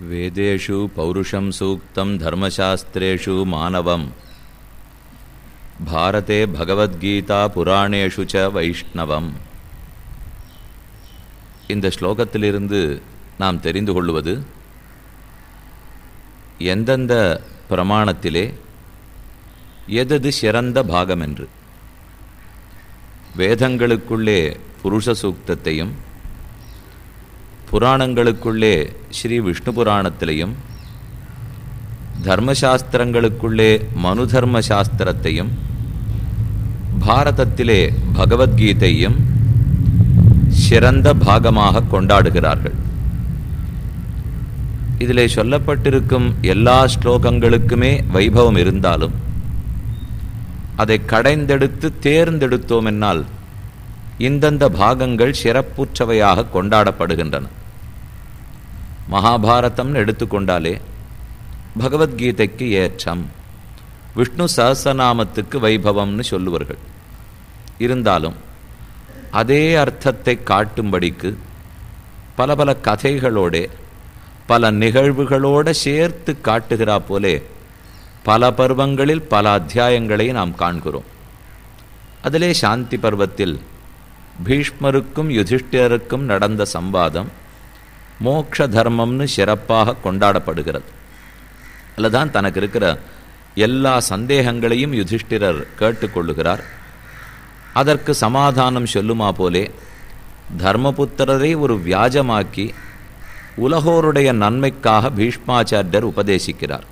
वेदेषु पौरुषं सूक्तं धर्मशास्त्रेषु मानवम् भारते भगवद्गीता புராணேஷு ச வைஷ்ணவம் இந்த ஸ்லோகத்திலிருந்து நாம் தெரிந்து கொள்வது எந்தெந்த பிரமாணத்திலே எதது சிறந்த பாகம் என்று வேதங்களுக்குள்ளே புருஷ சூக்தத்தையும் புராணங்களுக்குள்ளே ஸ்ரீ விஷ்ணு புராணத்திலையும் தர்மசாஸ்திரங்களுக்குள்ளே மனு தர்ம சாஸ்திரத்தையும் பாரதத்திலே பகவத்கீதையும் சிறந்த பாகமாக கொண்டாடுகிறார்கள் இதிலே சொல்லப்பட்டிருக்கும் எல்லா ஸ்லோகங்களுக்குமே வைபவம் இருந்தாலும் அதை கடைந்தெடுத்து தேர்ந்தெடுத்தோம் என்னால் இந்தந்த பாகங்கள் சிறப்புற்றவையாக கொண்டாடப்படுகின்றன மகாபாரதம்னு எடுத்துக்கொண்டாலே பகவத்கீதைக்கு ஏற்றம் விஷ்ணு சஹசநாமத்துக்கு வைபவம்னு சொல்லுவார்கள் இருந்தாலும் அதே அர்த்தத்தை காட்டும்படிக்கு பல பல கதைகளோட பல நிகழ்வுகளோட சேர்த்து காட்டுகிறா போலே பல பருவங்களில் பல அத்தியாயங்களை நாம் காண்கிறோம் அதிலே சாந்தி பர்வத்தில் பீஷ்மருக்கும் யுதிஷ்டிரருக்கும் நடந்த சம்வாதம் மோக்ஷ தர்மம்னு சிறப்பாக கொண்டாடப்படுகிறது அல்லதான் தனக்கு இருக்கிற எல்லா சந்தேகங்களையும் யுதிஷ்டிரர் கேட்டுக்கொள்ளுகிறார் அதற்கு சமாதானம் சொல்லுமா போலே தர்மபுத்திரரை ஒரு வியாஜமாக்கி உலகோருடைய நன்மைக்காக பீஷ்மாச்சாரியர் உபதேசிக்கிறார்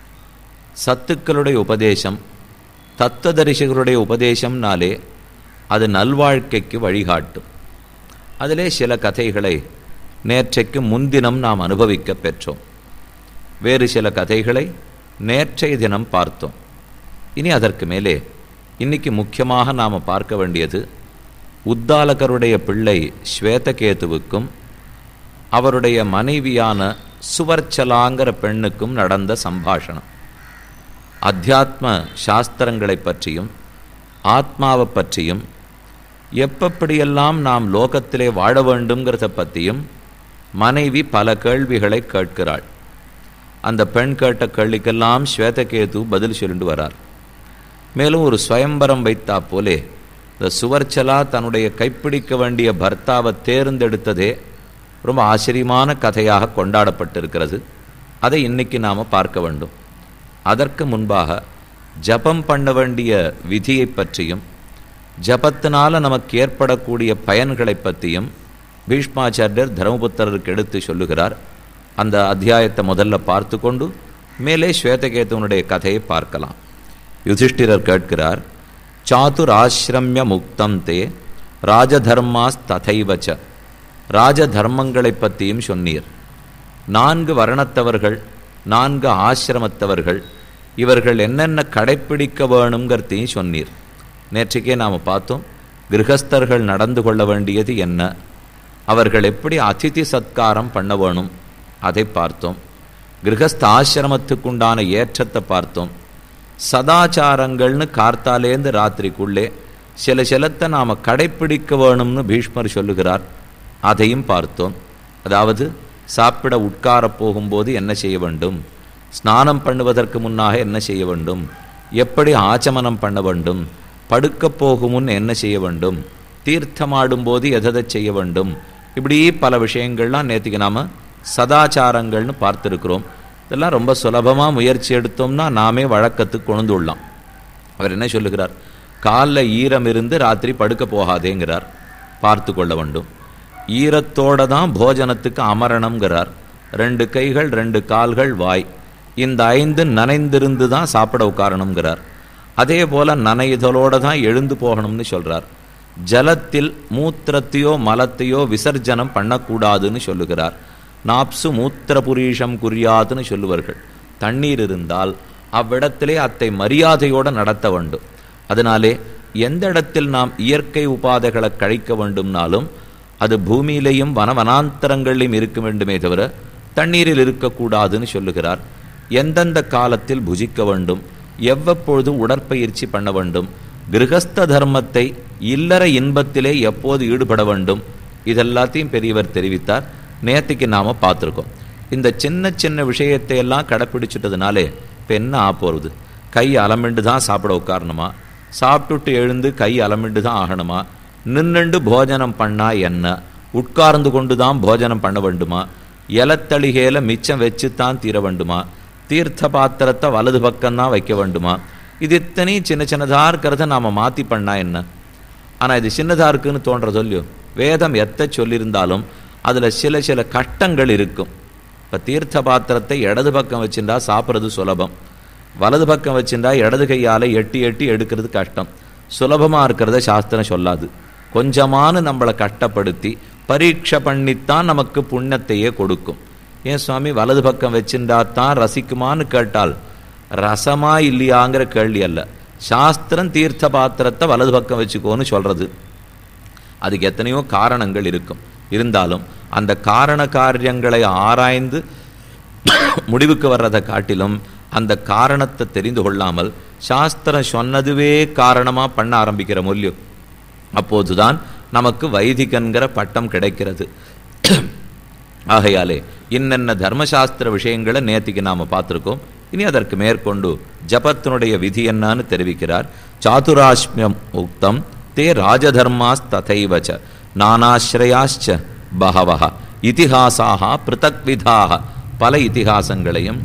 சத்துக்களுடைய உபதேசம் தத்துவதரிசிகளுடைய உபதேசம்னாலே அது நல்வாழ்க்கைக்கு வழிகாட்டும் அதிலே சில கதைகளை நேற்றைக்கு முன்தினம் நாம் அனுபவிக்க பெற்றோம் வேறு சில கதைகளை நேற்றைய தினம் பார்த்தோம் இனி அதற்கு மேலே இன்னைக்கு முக்கியமாக நாம் பார்க்க வேண்டியது உத்தாலகருடைய பிள்ளை ஸ்வேதகேதுவுக்கும் அவருடைய மனைவியான சுவர்ச்சலாங்கிற பெண்ணுக்கும் நடந்த சம்பாஷணம் அத்தியாத்ம சாஸ்திரங்களை பற்றியும் ஆத்மாவை பற்றியும் எப்படியெல்லாம் நாம் லோகத்திலே வாழ வேண்டுங்கிறத பற்றியும் மனைவி பல கேள்விகளை கேட்கிறாள் அந்த பெண் கேட்ட கேள்விக்கெல்லாம் ஸ்வேதகேது பதில் சொல்லிட்டு வரார் மேலும் ஒரு சுயம்பரம் வைத்தா போலே இந்த சுவர்ச்சலா தன்னுடைய கைப்பிடிக்க வேண்டிய பர்த்தாவை தேர்ந்தெடுத்ததே ரொம்ப ஆச்சரியமான கதையாக கொண்டாடப்பட்டிருக்கிறது அதை இன்னைக்கு நாம் பார்க்க வேண்டும் அதற்கு முன்பாக ஜபம் பண்ண வேண்டிய விதியை பற்றியும் ஜபத்தினால நமக்கு ஏற்படக்கூடிய பயன்களை பற்றியும் பீஷ்மாச்சாரியர் தர்மபுத்திரருக்கு எடுத்து சொல்லுகிறார் அந்த அத்தியாயத்தை முதல்ல பார்த்து கொண்டு மேலே ஸ்வேதகேதுவனுடைய கதையை பார்க்கலாம் யுதிஷ்டிரர் கேட்கிறார் சாதுர் ஆசிரமிய முக்தம் தே ராஜதர்மாஸ் ததைவச்ச ராஜதர்மங்களை பற்றியும் சொன்னீர் நான்கு வர்ணத்தவர்கள் நான்கு ஆசிரமத்தவர்கள் இவர்கள் என்னென்ன கடைப்பிடிக்க வேணுங்கிறதையும் சொன்னீர் நேற்றுக்கே நாம் பார்த்தோம் கிரகஸ்தர்கள் நடந்து கொள்ள வேண்டியது என்ன அவர்கள் எப்படி அதிதி சத்காரம் பண்ண வேணும் அதை பார்த்தோம் கிரகஸ்த ஆசிரமத்துக்குண்டான ஏற்றத்தை பார்த்தோம் சதாச்சாரங்கள்னு கார்த்தாலேந்து ராத்திரிக்குள்ளே சில சிலத்தை நாம் கடைப்பிடிக்க வேணும்னு பீஷ்மர் சொல்லுகிறார் அதையும் பார்த்தோம் அதாவது சாப்பிட உட்கார போகும்போது என்ன செய்ய வேண்டும் ஸ்நானம் பண்ணுவதற்கு முன்னாக என்ன செய்ய வேண்டும் எப்படி ஆச்சமனம் பண்ண வேண்டும் படுக்க போகும் முன் என்ன செய்ய வேண்டும் தீர்த்தமாடும்போது எதை செய்ய வேண்டும் இப்படி பல விஷயங்கள்லாம் நேற்றுக்கு நாம் சதாச்சாரங்கள்னு பார்த்துருக்குறோம் இதெல்லாம் ரொம்ப சுலபமாக முயற்சி எடுத்தோம்னா நாமே வழக்கத்துக்கு கொண்டுள்ளலாம் அவர் என்ன சொல்லுகிறார் காலில் ஈரம் இருந்து ராத்திரி படுக்க போகாதேங்கிறார் பார்த்து கொள்ள வேண்டும் ஈரத்தோடு தான் போஜனத்துக்கு அமரணம்ங்கிறார் ரெண்டு கைகள் ரெண்டு கால்கள் வாய் இந்த ஐந்து நனைந்திருந்து தான் சாப்பிட உட்காரணுங்கிறார் அதே போல் நனைதலோடு தான் எழுந்து போகணும்னு சொல்கிறார் ஜலத்தில் மூத்திரத்தையோ மலத்தையோ விசர்ஜனம் பண்ணக்கூடாதுன்னு சொல்லுகிறார் நாப்சு மூத்திர புரீஷம் குறியாதுன்னு சொல்லுவார்கள் தண்ணீர் இருந்தால் அவ்விடத்திலே அத்தை மரியாதையோடு நடத்த வேண்டும் அதனாலே எந்த இடத்தில் நாம் இயற்கை உபாதைகளை கழிக்க வேண்டும்னாலும் அது பூமியிலையும் வனவனாந்தரங்களிலும் இருக்க வேண்டுமே தவிர தண்ணீரில் இருக்கக்கூடாதுன்னு சொல்லுகிறார் எந்தெந்த காலத்தில் புஜிக்க வேண்டும் எவ்வப்பொழுது உடற்பயிற்சி பண்ண வேண்டும் கிரகஸ்த தர்மத்தை இல்லற இன்பத்திலே எப்போது ஈடுபட வேண்டும் இதெல்லாத்தையும் பெரியவர் தெரிவித்தார் நேற்றுக்கு நாம் பார்த்துருக்கோம் இந்த சின்ன சின்ன விஷயத்தை எல்லாம் கடைப்பிடிச்சிட்டதுனாலே இப்போ என்ன ஆக போகிறது கை அலமிண்டு தான் சாப்பிட உட்காரணுமா சாப்பிட்டுட்டு எழுந்து கை அலமிண்டு தான் ஆகணுமா நின்னுண்டு போஜனம் பண்ணா என்ன உட்கார்ந்து கொண்டு தான் போஜனம் பண்ண வேண்டுமா இலத்தளிகையில மிச்சம் வச்சு தான் தீர வேண்டுமா தீர்த்த பாத்திரத்தை வலது பக்கம்தான் வைக்க வேண்டுமா இது இத்தனையும் சின்ன சின்னதாக இருக்கிறத நாம் மாற்றி பண்ணா என்ன ஆனால் இது சின்னதாக இருக்குன்னு தோன்றது இல்லையோ வேதம் எத்த சொல்லியிருந்தாலும் அதில் சில சில கட்டங்கள் இருக்கும் இப்போ தீர்த்த பாத்திரத்தை இடது பக்கம் வச்சுருந்தா சாப்பிட்றது சுலபம் வலது பக்கம் வச்சுருந்தா இடது கையால் எட்டி எட்டி எடுக்கிறது கஷ்டம் சுலபமாக இருக்கிறத சாஸ்திரம் சொல்லாது கொஞ்சமானு நம்மளை கஷ்டப்படுத்தி பரீட்சை பண்ணித்தான் நமக்கு புண்ணியத்தையே கொடுக்கும் ஏன் சுவாமி வலது பக்கம் வச்சுருந்தா தான் ரசிக்குமான்னு கேட்டால் ரசமா இல்லையாங்கிற கேள்வி அல்ல சாஸ்திரம் தீர்த்த பாத்திரத்தை வலது பக்கம் வச்சுக்கோன்னு சொல்றது அதுக்கு எத்தனையோ காரணங்கள் இருக்கும் இருந்தாலும் அந்த காரண காரியங்களை ஆராய்ந்து முடிவுக்கு வர்றதை காட்டிலும் அந்த காரணத்தை தெரிந்து கொள்ளாமல் சாஸ்திரம் சொன்னதுவே காரணமாக பண்ண ஆரம்பிக்கிற மொழியும் அப்போதுதான் நமக்கு வைதிகன்கிற பட்டம் கிடைக்கிறது ஆகையாலே இன்னென்ன தர்மசாஸ்திர விஷயங்களை நேத்திக்கு நாம் பார்த்துருக்கோம் இனி அதற்கு மேற்கொண்டு ஜபத்தினுடைய விதி என்னான்னு தெரிவிக்கிறார் சாதுராஷ்மியம் உக்தம் தே ராஜதர்மாஸ் ததைவச்ச நானாஸ்ரயாச்ச பகவஹ இதிஹாசாக பிருத்தக் விதாக பல இதிகாசங்களையும்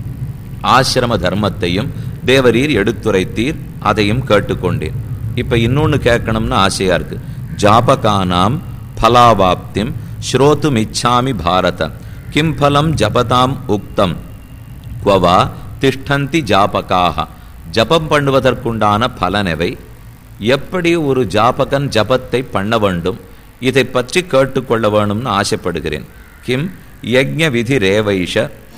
ஆசிரம தர்மத்தையும் தேவரீர் எடுத்துரைத்தீர் அதையும் கேட்டுக்கொண்டேன் இப்போ இன்னொன்று கேட்கணும்னு ஆசையாக இருக்கு ஜாபகானாம் ஃபலாவாப்திம் ஸ்ரோத்தும் இச்சாமி பாரத கிம் ஃபலம் ஜபதாம் உக்தம் குவவா திஷ்டந்தி ஜாபகாக ஜபம் பண்ணுவதற்குண்டான பலனவை எப்படி ஒரு ஜாபகன் ஜபத்தை பண்ண வேண்டும் இதை பற்றி கேட்டுக்கொள்ள வேணும்னு ஆசைப்படுகிறேன் கிம் யஜ்ஞ விதி ரேவைஷ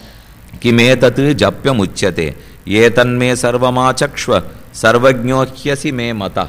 கிமேதத் ஜப்யம் உச்சதே ஏதன்மே சர்வமாச்சக்ஷ்வ சர்வஜோஹ்யசி மே மதः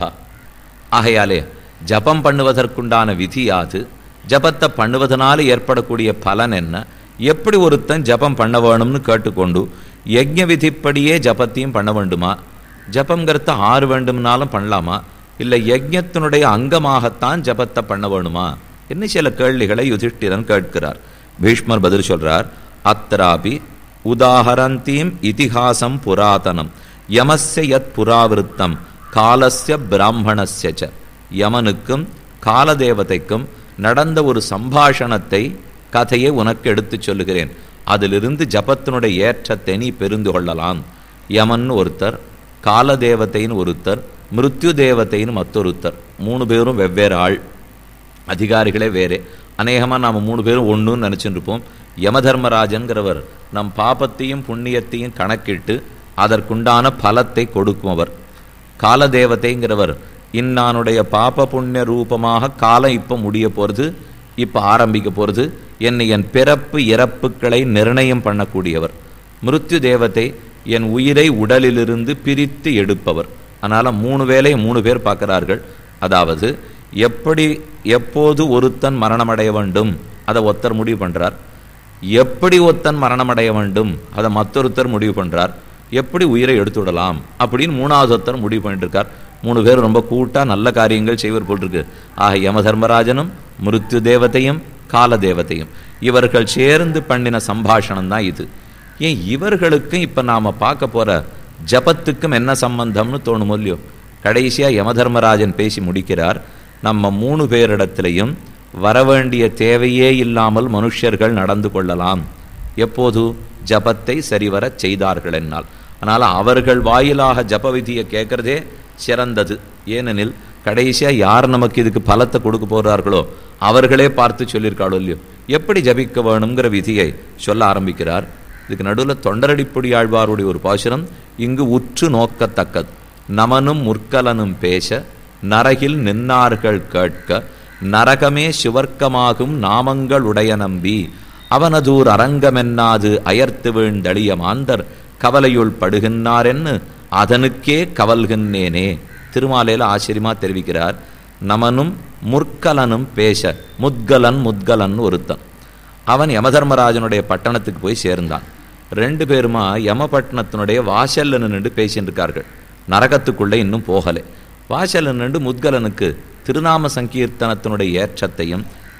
ஆகையாலே ஜபம் பண்ணுவதற்குண்டான விதி யாது ஜபத்தை பண்ணுவதனால ஏற்படக்கூடிய பலன் என்ன எப்படி ஒருத்தன் ஜபம் பண்ண வேணும்னு கேட்டுக்கொண்டு யஜ்ஞ விதிப்படியே ஜபத்தையும் பண்ண வேண்டுமா ஜபங்கிறத ஆறு வேண்டும்னாலும் பண்ணலாமா இல்லை யஜ்ஞத்தினுடைய அங்கமாகத்தான் ஜபத்தை பண்ண வேணுமா இன்னும் சில கேள்விகளை யுதிஷ்டிரன் கேட்கிறார் பீஷ்மர் பதில் சொல்றார் அத்ராபி உதாகரந்தீம் இதிகாசம் புராதனம் யமஸ்ய யத் புராவிருத்தம் காலஸ்ய பிராமணஸ்ய ச யமனுக்கும் காலதேவதைக்கும் நடந்த ஒரு சம்பாஷணத்தை கதையை உனக்கு எடுத்துச் சொல்லுகிறேன் அதிலிருந்து ஜபத்தினுடைய ஏற்றத்தை நீ பெருந்து கொள்ளலாம் யமன் ஒருத்தர் காலதேவதைன்னு ஒருத்தர் மிருத்யு தேவதைன்னு மற்றொருத்தர் மூணு பேரும் வெவ்வேறு ஆள் அதிகாரிகளே வேறே அநேகமாக நாம் மூணு பேரும் ஒன்றுன்னு நினச்சிட்டு இருப்போம் யமதர்மராஜன்கிறவர் நம் பாபத்தையும் புண்ணியத்தையும் கணக்கிட்டு அதற்குண்டான பலத்தை கொடுக்கும் அவர் காலதேவதைங்கிறவர் இன்னானுடைய பாப புண்ணிய ரூபமாக காலம் இப்போ முடிய போகிறது இப்போ ஆரம்பிக்க போகிறது என்னை என் பிறப்பு இறப்புகளை நிர்ணயம் பண்ணக்கூடியவர் மிருத்யு தேவதை என் உயிரை உடலிலிருந்து பிரித்து எடுப்பவர் அதனால் மூணு வேலையை மூணு பேர் பார்க்கிறார்கள் அதாவது எப்படி எப்போது ஒருத்தன் மரணமடைய வேண்டும் அதை ஒருத்தர் முடிவு பண்ணுறார் எப்படி ஒருத்தன் மரணமடைய வேண்டும் அதை மற்றொருத்தர் முடிவு பண்ணுறார் எப்படி உயிரை எடுத்துவிடலாம் அப்படின்னு மூணாவது ஒருத்தர் முடிவு பண்ணிட்டு இருக்கார் மூணு பேர் ரொம்ப கூட்டா நல்ல காரியங்கள் செய்வர் போட்டிருக்கு ஆக யம தர்மராஜனும் மிருத்யு தேவதையும் கால தேவதையும் இவர்கள் சேர்ந்து பண்ணின சம்பாஷணம் தான் இது ஏன் இவர்களுக்கும் இப்போ நாம் பார்க்க போகிற ஜபத்துக்கும் என்ன சம்பந்தம்னு தோணும் இல்லையோ கடைசியாக யமதர்மராஜன் பேசி முடிக்கிறார் நம்ம மூணு பேரிடத்திலையும் வரவேண்டிய தேவையே இல்லாமல் மனுஷர்கள் நடந்து கொள்ளலாம் எப்போது ஜபத்தை சரிவரச் செய்தார்கள் என்னால் ஆனால் அவர்கள் வாயிலாக ஜப விதியை கேட்கறதே சிறந்தது ஏனெனில் கடைசியாக யார் நமக்கு இதுக்கு பலத்தை கொடுக்க போகிறார்களோ அவர்களே பார்த்து சொல்லியிருக்காளோ இல்லையோ எப்படி ஜபிக்க வேணுங்கிற விதியை சொல்ல ஆரம்பிக்கிறார் இதுக்கு நடுவில் தொண்டரடிப்பொடி ஆழ்வாருடைய ஒரு பாசுரம் இங்கு உற்று நோக்கத்தக்கது நமனும் முற்கலனும் பேச நரகில் நின்னார்கள் கேட்க நரகமே சிவர்க்கமாகும் நாமங்களுடைய நம்பி அவனதூர் அரங்கமென்னாது அயர்த்து வீழ்ந்தளிய மாந்தர் கவலையுள் படுகின்றாரென்னு அதனுக்கே கவல்கின்றேனே திருமாலையில் ஆச்சரியமா தெரிவிக்கிறார் நமனும் முற்கலனும் பேச முத்கலன் முத்கலன் ஒருத்தன் அவன் யமதர்மராஜனுடைய பட்டணத்துக்கு போய் சேர்ந்தான் ரெண்டு பேருமா யமபட்டணத்தினுடைய வாசல்ல நின்று பேசிட்டு இருக்கார்கள் நரகத்துக்குள்ளே இன்னும் போகலை வாசல்ல நின்று முத்கலனுக்கு திருநாம சங்கீர்த்தனத்தினுடைய ஏற்றத்தையும்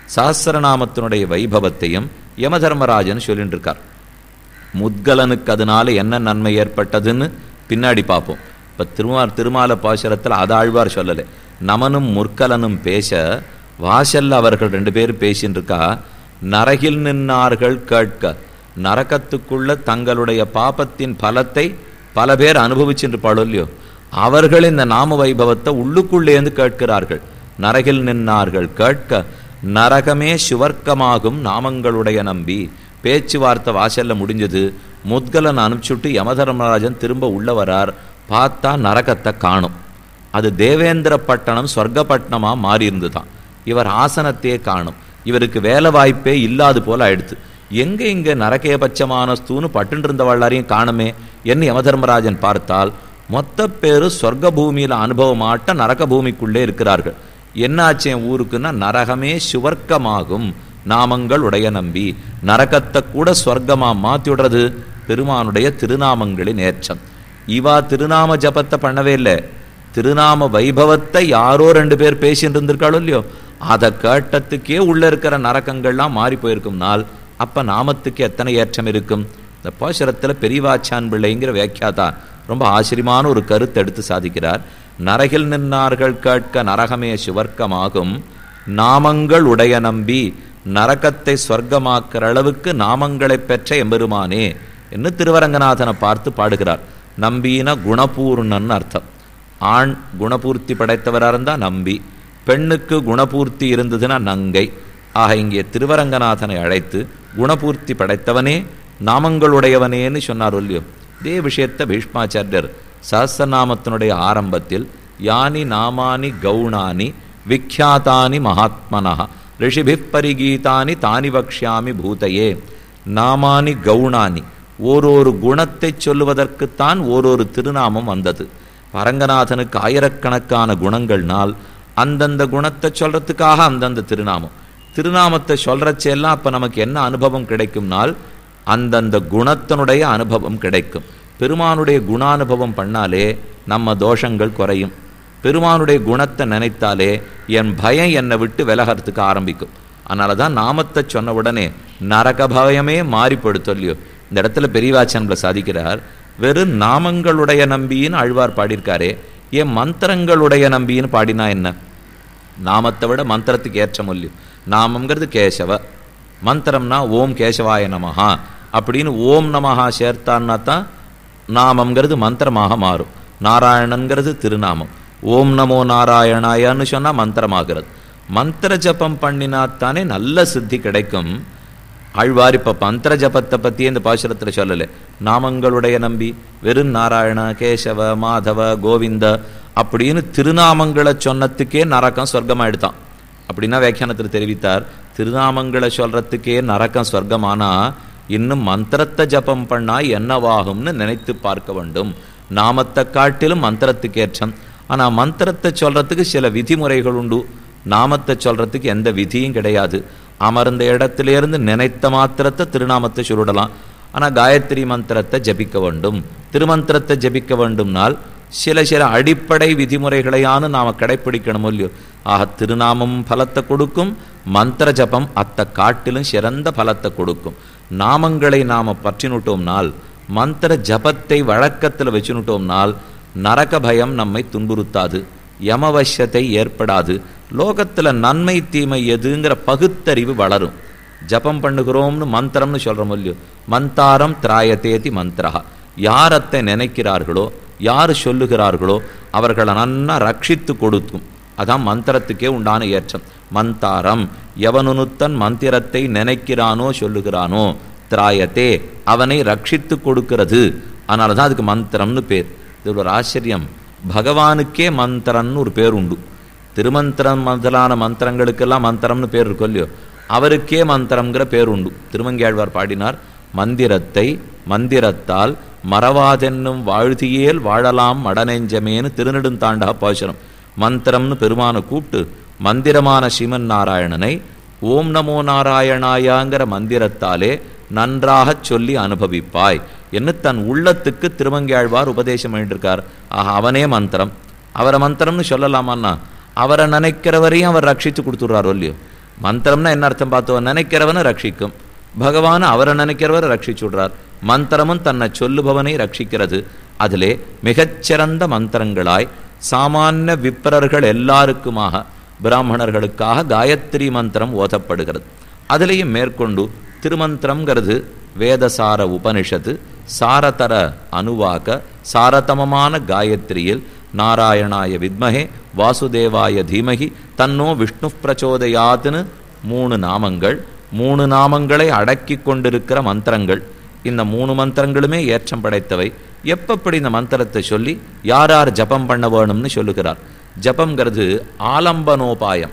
சஹஸ்ரநாமத்தினுடைய வைபவத்தையும் யமதர்மராஜன் சொல்லிட்டு இருக்கார் முத்கலனுக்கு அதனால என்ன நன்மை ஏற்பட்டதுன்னு பின்னாடி பார்ப்போம் இப்போ திருமா திருமால பாசுரத்தில் அது ஆழ்வார் சொல்லலை நமனும் முற்கலனும் பேச வாசல்ல அவர்கள் ரெண்டு பேரும் பேசின்னு இருக்கா நரகில் நின்னார்கள் கேட்க நரகத்துக்குள்ள தங்களுடைய பாபத்தின் பலத்தை பல பேர் அனுபவிச்சுருப்பாளோ இல்லையோ அவர்கள் இந்த நாம வைபவத்தை உள்ளுக்குள்ளேந்து கேட்கிறார்கள் நரகில் நின்னார்கள் கேட்க நரகமே சுவர்க்கமாகும் நாமங்களுடைய நம்பி பேச்சுவார்த்தை வாசல்ல முடிஞ்சது முத்கலன் அனுப்பிச்சுட்டு யமதர்மராஜன் திரும்ப உள்ள வரார் பார்த்தா நரகத்தை காணும் அது தேவேந்திர பட்டணம் சொர்க்கப்பட்டணமா மாறி இருந்துதான் இவர் ஆசனத்தையே காணும் இவருக்கு வேலை வாய்ப்பே இல்லாது போல ஆயிடுத்து எங்க இங்க நரகேபட்சமான ஸ்தூன்னு பட்டுன்னு இருந்தவள்ளாரையும் காணுமே என்று யமதர்மராஜன் பார்த்தால் மொத்த பேரு சொர்க்க பூமியில அனுபவமாட்ட நரக பூமிக்குள்ளே இருக்கிறார்கள் என்னாச்சு என் ஊருக்குன்னா நரகமே சுவர்க்கமாகும் நாமங்கள் உடைய நம்பி நரகத்தை கூட சொர்க்கமா மாத்தி விடுறது பெருமானுடைய திருநாமங்களின் ஏற்றம் இவா திருநாம ஜபத்தை பண்ணவே இல்லை திருநாம வைபவத்தை யாரோ ரெண்டு பேர் பேசிட்டு இருந்திருக்காளோ இல்லையோ அதை கேட்டத்துக்கே உள்ள இருக்கிற நரக்கங்கள்லாம் மாறி போயிருக்கும் நாள் அப்ப நாமத்துக்கு எத்தனை ஏற்றம் இருக்கும் இந்த பாசுரத்துல பெரியவாச்சான் பிள்ளைங்கிற வியாக்கியாதா ரொம்ப ஆச்சரியமான ஒரு கருத்து எடுத்து சாதிக்கிறார் நரகில் நின்னார்கள் கேட்க நரகமே சுவர்க்கமாகும் நாமங்கள் உடைய நம்பி நரகத்தை சொர்க்கமாக்குற அளவுக்கு நாமங்களை பெற்ற எம்பெருமானே என்று திருவரங்கநாதனை பார்த்து பாடுகிறார் நம்பின குணபூர்ணன் அர்த்தம் ஆண் குணபூர்த்தி படைத்தவராக இருந்தால் நம்பி பெண்ணுக்கு குணபூர்த்தி இருந்ததுன்னா நங்கை ஆக இங்கே திருவரங்கநாதனை அழைத்து குணபூர்த்தி படைத்தவனே நாமங்களுடையவனேன்னு சொன்னார் இல்லையோ இதே விஷயத்தை பீஷ்மாச்சாரியர் சஹஸ்ரநாமத்தினுடைய ஆரம்பத்தில் யானி நாமானி கௌணானி விக்யாத்தானி மகாத்மனா ரிஷிபி பரிகீதானி தானி வக்ஷாமி பூதையே நாமானி கௌணானி ஓரொரு குணத்தை சொல்லுவதற்குத்தான் ஓரொரு திருநாமம் வந்தது பரங்கநாதனுக்கு ஆயிரக்கணக்கான குணங்கள்னால் அந்தந்த குணத்தை சொல்றதுக்காக அந்தந்த திருநாமம் திருநாமத்தை சொல்றச்செல்லாம் அப்ப நமக்கு என்ன அனுபவம் கிடைக்கும்னால் அந்தந்த குணத்தினுடைய அனுபவம் கிடைக்கும் பெருமானுடைய குணானுபவம் பண்ணாலே நம்ம தோஷங்கள் குறையும் பெருமானுடைய குணத்தை நினைத்தாலே என் பயம் என்னை விட்டு விலகிறதுக்கு ஆரம்பிக்கும் அதனால தான் நாமத்தை சொன்ன உடனே நரக பயமே மாறிப்படுத்தோ இல்லையோ இந்த இடத்துல பெரியவாச்சன்ல சாதிக்கிறார் வெறும் நாமங்களுடைய நம்பின்னு அழ்வார் பாடியிருக்காரே ஏன் மந்திரங்களுடைய நம்பின்னு பாடினா என்ன நாமத்தை விட மந்திரத்துக்கு ஏற்ற மொழியும் நாமங்கிறது கேசவ மந்திரம்னா ஓம் கேசவாய நமஹா அப்படின்னு ஓம் நமஹா சேர்த்தான்னா தான் நாமங்கிறது மந்திரமாக மாறும் நாராயணன்கிறது திருநாமம் ஓம் நமோ நாராயணாயான்னு சொன்னால் மந்திரமாகிறது மந்திர ஜபம் பண்ணினாத்தானே நல்ல சித்தி கிடைக்கும் ஆழ்வார் இப்போ மந்திர ஜபத்தை பற்றியே இந்த பாசுரத்தில் சொல்லலை நாமங்களுடைய நம்பி வெறும் நாராயண கேசவ மாதவ கோவிந்த அப்படின்னு திருநாமங்களை சொன்னதுக்கே நரக்கம் சொர்க்கமாக எடுத்தான் அப்படின்னா வியாக்கியானத்தில் தெரிவித்தார் திருநாமங்களை சொல்றதுக்கே நரக்கம் சொர்க்கமானா இன்னும் மந்திரத்தை ஜபம் பண்ணா என்னவாகும்னு நினைத்து பார்க்க வேண்டும் நாமத்தை காட்டிலும் மந்திரத்துக்கு ஏற்றம் ஆனா மந்திரத்தை சொல்றதுக்கு சில விதிமுறைகள் உண்டு நாமத்தை சொல்றதுக்கு எந்த விதியும் கிடையாது அமர்ந்த இடத்திலிருந்து நினைத்த மாத்திரத்தை திருநாமத்தை சொல்லிடலாம் ஆனா காயத்ரி மந்திரத்தை ஜபிக்க வேண்டும் திருமந்திரத்தை ஜபிக்க வேண்டும்னால் சில சில அடிப்படை விதிமுறைகளையான நாம கடைப்பிடிக்கணும் இல்லையோ ஆக திருநாமம் பலத்தை கொடுக்கும் மந்திர ஜபம் அத்தை காட்டிலும் சிறந்த பலத்தை கொடுக்கும் நாமங்களை நாம பற்றினுட்டோம்னால் மந்திர ஜபத்தை வழக்கத்தில் வச்சுனுட்டோம்னால் நரக பயம் நம்மை துன்புறுத்தாது யமவசியத்தை ஏற்படாது லோகத்துல நன்மை தீமை எதுங்கிற பகுத்தறிவு வளரும் ஜபம் பண்ணுகிறோம்னு மந்திரம்னு சொல்றோம் இல்லையோ மந்தாரம் திராயத்தேதி மந்திரா யாரத்தை நினைக்கிறார்களோ யார் சொல்லுகிறார்களோ அவர்களை நன்னா ரட்சித்து கொடுக்கும் அதான் மந்திரத்துக்கே உண்டான ஏற்றம் மந்தாரம் எவனுனுத்தன் மந்திரத்தை நினைக்கிறானோ சொல்லுகிறானோ திராயத்தே அவனை ரட்சித்து கொடுக்கிறது அதனால தான் அதுக்கு மந்திரம்னு பேர் இது ஒரு ஆச்சரியம் பகவானுக்கே மந்திரம்னு ஒரு பேர் உண்டு திருமந்திரம் முதலான மந்திரங்களுக்கெல்லாம் மந்திரம்னு பேர் இருக்கும் இல்லையோ அவருக்கே மந்திரம்ங்கிற பேர் உண்டு திருமங்கியாழ்வார் பாடினார் மந்திரத்தை மந்திரத்தால் மறவாதென்னும் வாழ்த்தியேல் வாழலாம் மடநெஞ்சமேன்னு திருநெடுந்தாண்டா பாசுரம் மந்திரம்னு பெருமானை கூப்பிட்டு மந்திரமான ஸ்ரீமன் நாராயணனை ஓம் நமோ நாராயணாயாங்கிற மந்திரத்தாலே நன்றாகச் சொல்லி அனுபவிப்பாய் என்று தன் உள்ளத்துக்கு திருமங்கியாழ்வார் உபதேசம் பண்ணிட்டிருக்கார் ஆக அவனே மந்திரம் அவரை மந்திரம்னு சொல்லலாமான்னா அவரை நினைக்கிறவரையும் அவர் ரட்சித்து கொடுத்துட்றாரோ இல்லையோ மந்திரம்னா என்ன அர்த்தம் பார்த்தோம் நினைக்கிறவனை ரட்சிக்கும் பகவான் அவரை நினைக்கிறவரை ரட்சிச்சு விடுறார் மந்திரமும் தன்னை சொல்லுபவனை ரட்சிக்கிறது அதிலே மிகச்சிறந்த மந்திரங்களாய் சாமானிய விப்ரர்கள் எல்லாருக்குமாக பிராமணர்களுக்காக காயத்ரி மந்திரம் ஓதப்படுகிறது அதிலேயும் மேற்கொண்டு திருமந்திரம்ங்கிறது வேதசார உபனிஷத்து சாரதர அனுவாக சாரதமமான காயத்ரியில் நாராயணாய வித்மகே வாசுதேவாய தீமகி தன்னோ விஷ்ணு பிரச்சோதயாத்துன்னு மூணு நாமங்கள் மூணு நாமங்களை அடக்கி கொண்டிருக்கிற மந்திரங்கள் இந்த மூணு மந்திரங்களுமே ஏற்றம் படைத்தவை எப்பப்படி இந்த மந்திரத்தை சொல்லி யார் யார் ஜபம் பண்ண வேணும்னு சொல்லுகிறார் ஜபம்ங்கிறது ஆலம்பனோபாயம்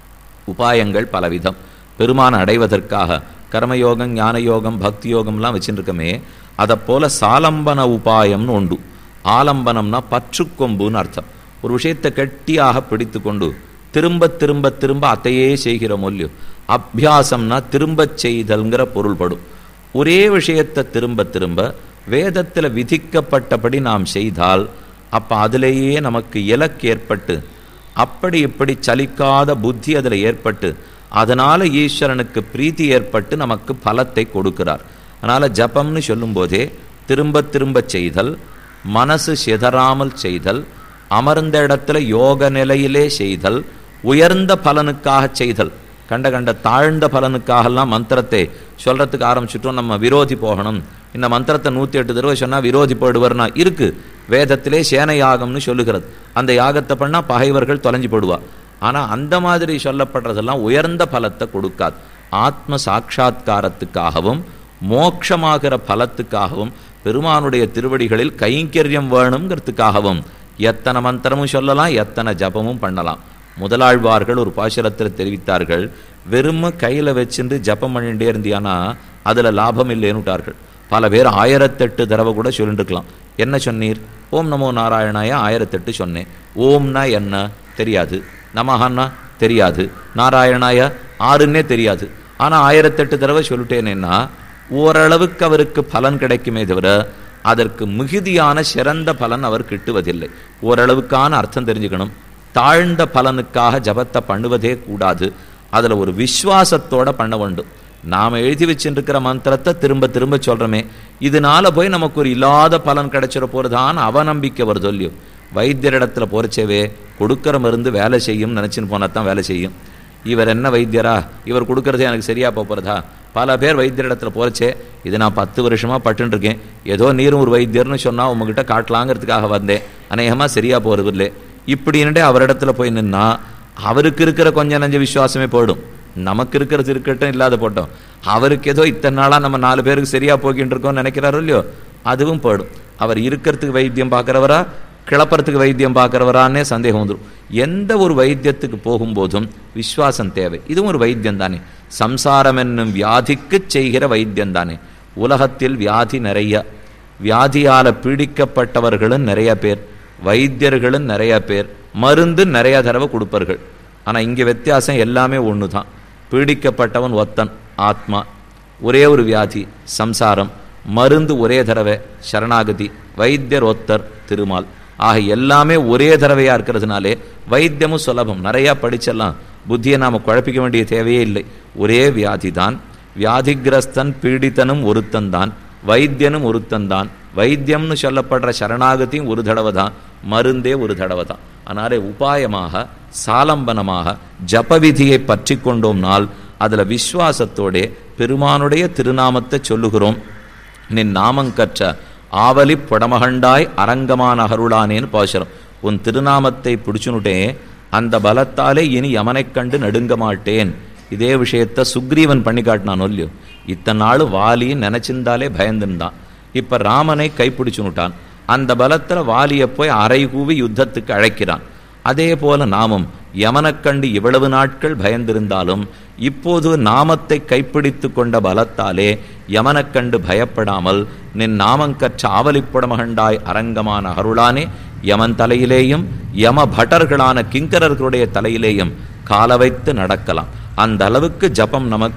உபாயங்கள் பலவிதம் பெருமான அடைவதற்காக கர்மயோகம் ஞான யோகம் பக்தி யோகம்லாம் வச்சுருக்கமே அதை போல சாலம்பன உபாயம்னு உண்டு ஆலம்பனம்னா பற்றுக்கொம்புன்னு அர்த்தம் ஒரு விஷயத்தை கெட்டியாக பிடித்து கொண்டு திரும்ப திரும்ப திரும்ப அத்தையே செய்கிற மொழியும் அபியாசம்னா திரும்பச் செய்தல்ங்கிற பொருள்படும் ஒரே விஷயத்தை திரும்ப திரும்ப வேதத்தில் விதிக்கப்பட்டபடி நாம் செய்தால் அப்போ அதிலேயே நமக்கு இலக்கு ஏற்பட்டு அப்படி இப்படி சலிக்காத புத்தி அதில் ஏற்பட்டு அதனால ஈஸ்வரனுக்கு பிரீத்தி ஏற்பட்டு நமக்கு பலத்தை கொடுக்கிறார் அதனால ஜபம்னு சொல்லும்போதே திரும்ப திரும்ப செய்தல் மனசு சிதறாமல் செய்தல் அமர்ந்த இடத்துல யோக நிலையிலே செய்தல் உயர்ந்த பலனுக்காக செய்தல் கண்ட கண்ட தாழ்ந்த பலனுக்காகலாம் மந்திரத்தை சொல்றதுக்கு ஆரம்பிச்சுட்டோம் நம்ம விரோதி போகணும் இந்த மந்திரத்தை நூற்றி எட்டு தடவை சொன்னால் விரோதி போடுவார்னா இருக்கு வேதத்திலே சேன யாகம்னு சொல்லுகிறது அந்த யாகத்தை பண்ணால் பகைவர்கள் தொலைஞ்சு போடுவா ஆனால் அந்த மாதிரி சொல்லப்படுறதெல்லாம் உயர்ந்த பலத்தை கொடுக்காது ஆத்ம சாட்சா்காரத்துக்காகவும் மோட்சமாகிற பலத்துக்காகவும் பெருமானுடைய திருவடிகளில் கைங்கரியம் வேணுங்கிறதுக்காகவும் எத்தனை மந்திரமும் சொல்லலாம் எத்தனை ஜபமும் பண்ணலாம் முதலாழ்வார்கள் ஒரு பாசுரத்தில் தெரிவித்தார்கள் வெறும் கையில் வச்சுட்டு ஜபம் பண்ணிட்டே இருந்தியானா அதில் லாபம் இல்லைன்னுட்டார்கள் பல பேர் ஆயிரத்தெட்டு தடவை கூட சொல்லிட்டு இருக்கலாம் என்ன சொன்னீர் ஓம் நமோ நாராயணாய ஆயிரத்தெட்டு சொன்னேன் ஓம்னா என்ன தெரியாது நமஹன்னா தெரியாது நாராயணாய ஆறுன்னே தெரியாது ஆனால் ஆயிரத்தெட்டு தடவை சொல்லிட்டேனேன்னா ஓரளவுக்கு அவருக்கு பலன் கிடைக்குமே தவிர அதற்கு மிகுதியான சிறந்த பலன் அவர் கிட்டுவதில்லை ஓரளவுக்கான அர்த்தம் தெரிஞ்சுக்கணும் தாழ்ந்த பலனுக்காக ஜபத்தை பண்ணுவதே கூடாது அதில் ஒரு விஸ்வாசத்தோட பண்ண வேண்டும் நாம் எழுதி வச்சுருக்கிற மந்திரத்தை திரும்ப திரும்ப சொல்கிறோமே இதனால போய் நமக்கு ஒரு இல்லாத பலன் கிடைச்சிட போகிறதான்னு அவநம்பிக்கை வருது இல்லையோ வைத்தியரிடத்துல போகிறச்சேவே கொடுக்குற மருந்து வேலை செய்யும் நினச்சின்னு போனால் தான் வேலை செய்யும் இவர் என்ன வைத்தியரா இவர் கொடுக்கறது எனக்கு சரியா போகிறதா பல பேர் வைத்தியரிடத்துல போகிறச்சே இது நான் பத்து வருஷமாக பட்டுருக்கேன் ஏதோ நீரும் ஒரு வைத்தியர்னு சொன்னால் உங்ககிட்ட காட்டலாங்கிறதுக்காக வந்தேன் அநேகமாக சரியாக போகிறது இல்லை இப்படின்ட்டு அவரிடத்துல போய் நின்னா அவருக்கு இருக்கிற கொஞ்சம் நஞ்ச விசுவாசமே போயிடும் நமக்கு இருக்கிறது இருக்கட்டும் இல்லாத போட்டோம் அவருக்கு ஏதோ இத்தனை நாளாக நம்ம நாலு பேருக்கு சரியா போய்கிட்டு இருக்கோம்னு நினைக்கிறாரோ இல்லையோ அதுவும் போயிடும் அவர் இருக்கிறதுக்கு வைத்தியம் பார்க்குறவரா கிளப்புறதுக்கு வைத்தியம் பார்க்குறவரானே சந்தேகம் வந்துடும் எந்த ஒரு வைத்தியத்துக்கு போகும்போதும் விஸ்வாசம் தேவை இதுவும் ஒரு வைத்தியம் தானே சம்சாரம் என்னும் வியாதிக்கு செய்கிற வைத்தியம் தானே உலகத்தில் வியாதி நிறைய வியாதியால் பீடிக்கப்பட்டவர்களும் நிறைய பேர் வைத்தியர்களும் நிறைய பேர் மருந்து நிறைய தடவை கொடுப்பார்கள் ஆனால் இங்கே வித்தியாசம் எல்லாமே ஒன்று தான் பீடிக்கப்பட்டவன் ஒத்தன் ஆத்மா ஒரே ஒரு வியாதி சம்சாரம் மருந்து ஒரே தடவை சரணாகதி வைத்தியர் ஒத்தர் திருமால் ஆக எல்லாமே ஒரே தடவையாக இருக்கிறதுனாலே வைத்தியமும் சுலபம் நிறையா படிச்செல்லாம் புத்தியை நாம் குழப்பிக்க வேண்டிய தேவையே இல்லை ஒரே வியாதி தான் வியாதிகிரஸ்தன் பீடித்தனும் ஒருத்தன் தான் வைத்தியனும் ஒருத்தன் தான் வைத்தியம்னு சொல்லப்படுற சரணாகதியும் ஒரு தடவை தான் மருந்தே ஒரு தடவை தான் அதனாலே உபாயமாக சாலம்பனமாக ஜபவிதியை பற்றி கொண்டோம்னால் அதில் விஸ்வாசத்தோடே பெருமானுடைய திருநாமத்தை சொல்லுகிறோம் நின் நாமம் கற்ற ஆவலி புடமகண்டாய் அரங்கமான அருளானேன்னு பாசுரம் உன் திருநாமத்தை பிடிச்சுனுட்டே அந்த பலத்தாலே இனி யமனைக் கண்டு நடுங்க மாட்டேன் இதே விஷயத்த சுக்ரீவன் பண்ணி காட்டினான் இல்லையோ இத்தனை நாள் வாலின்னு நினைச்சிருந்தாலே பயந்துருந்தான் இப்ப ராமனை கைப்பிடிச்சுனுட்டான் அந்த பலத்துல வாலியை போய் அரை கூவி யுத்தத்துக்கு அழைக்கிறான் அதே போல நாமும் யமனைக் கண்டு இவ்வளவு நாட்கள் பயந்திருந்தாலும் இப்போது நாமத்தை கைப்பிடித்து கொண்ட பலத்தாலே யமனைக் கண்டு பயப்படாமல் நின் நாமங்கற்ற ஆவலிப்புடமகண்டாய் அரங்கமான அருளானே யமன் தலையிலேயும் யம பட்டர்களான கிங்கரர்களுடைய தலையிலேயும் கால வைத்து நடக்கலாம் அந்த அளவுக்கு ஜபம் நமக்கு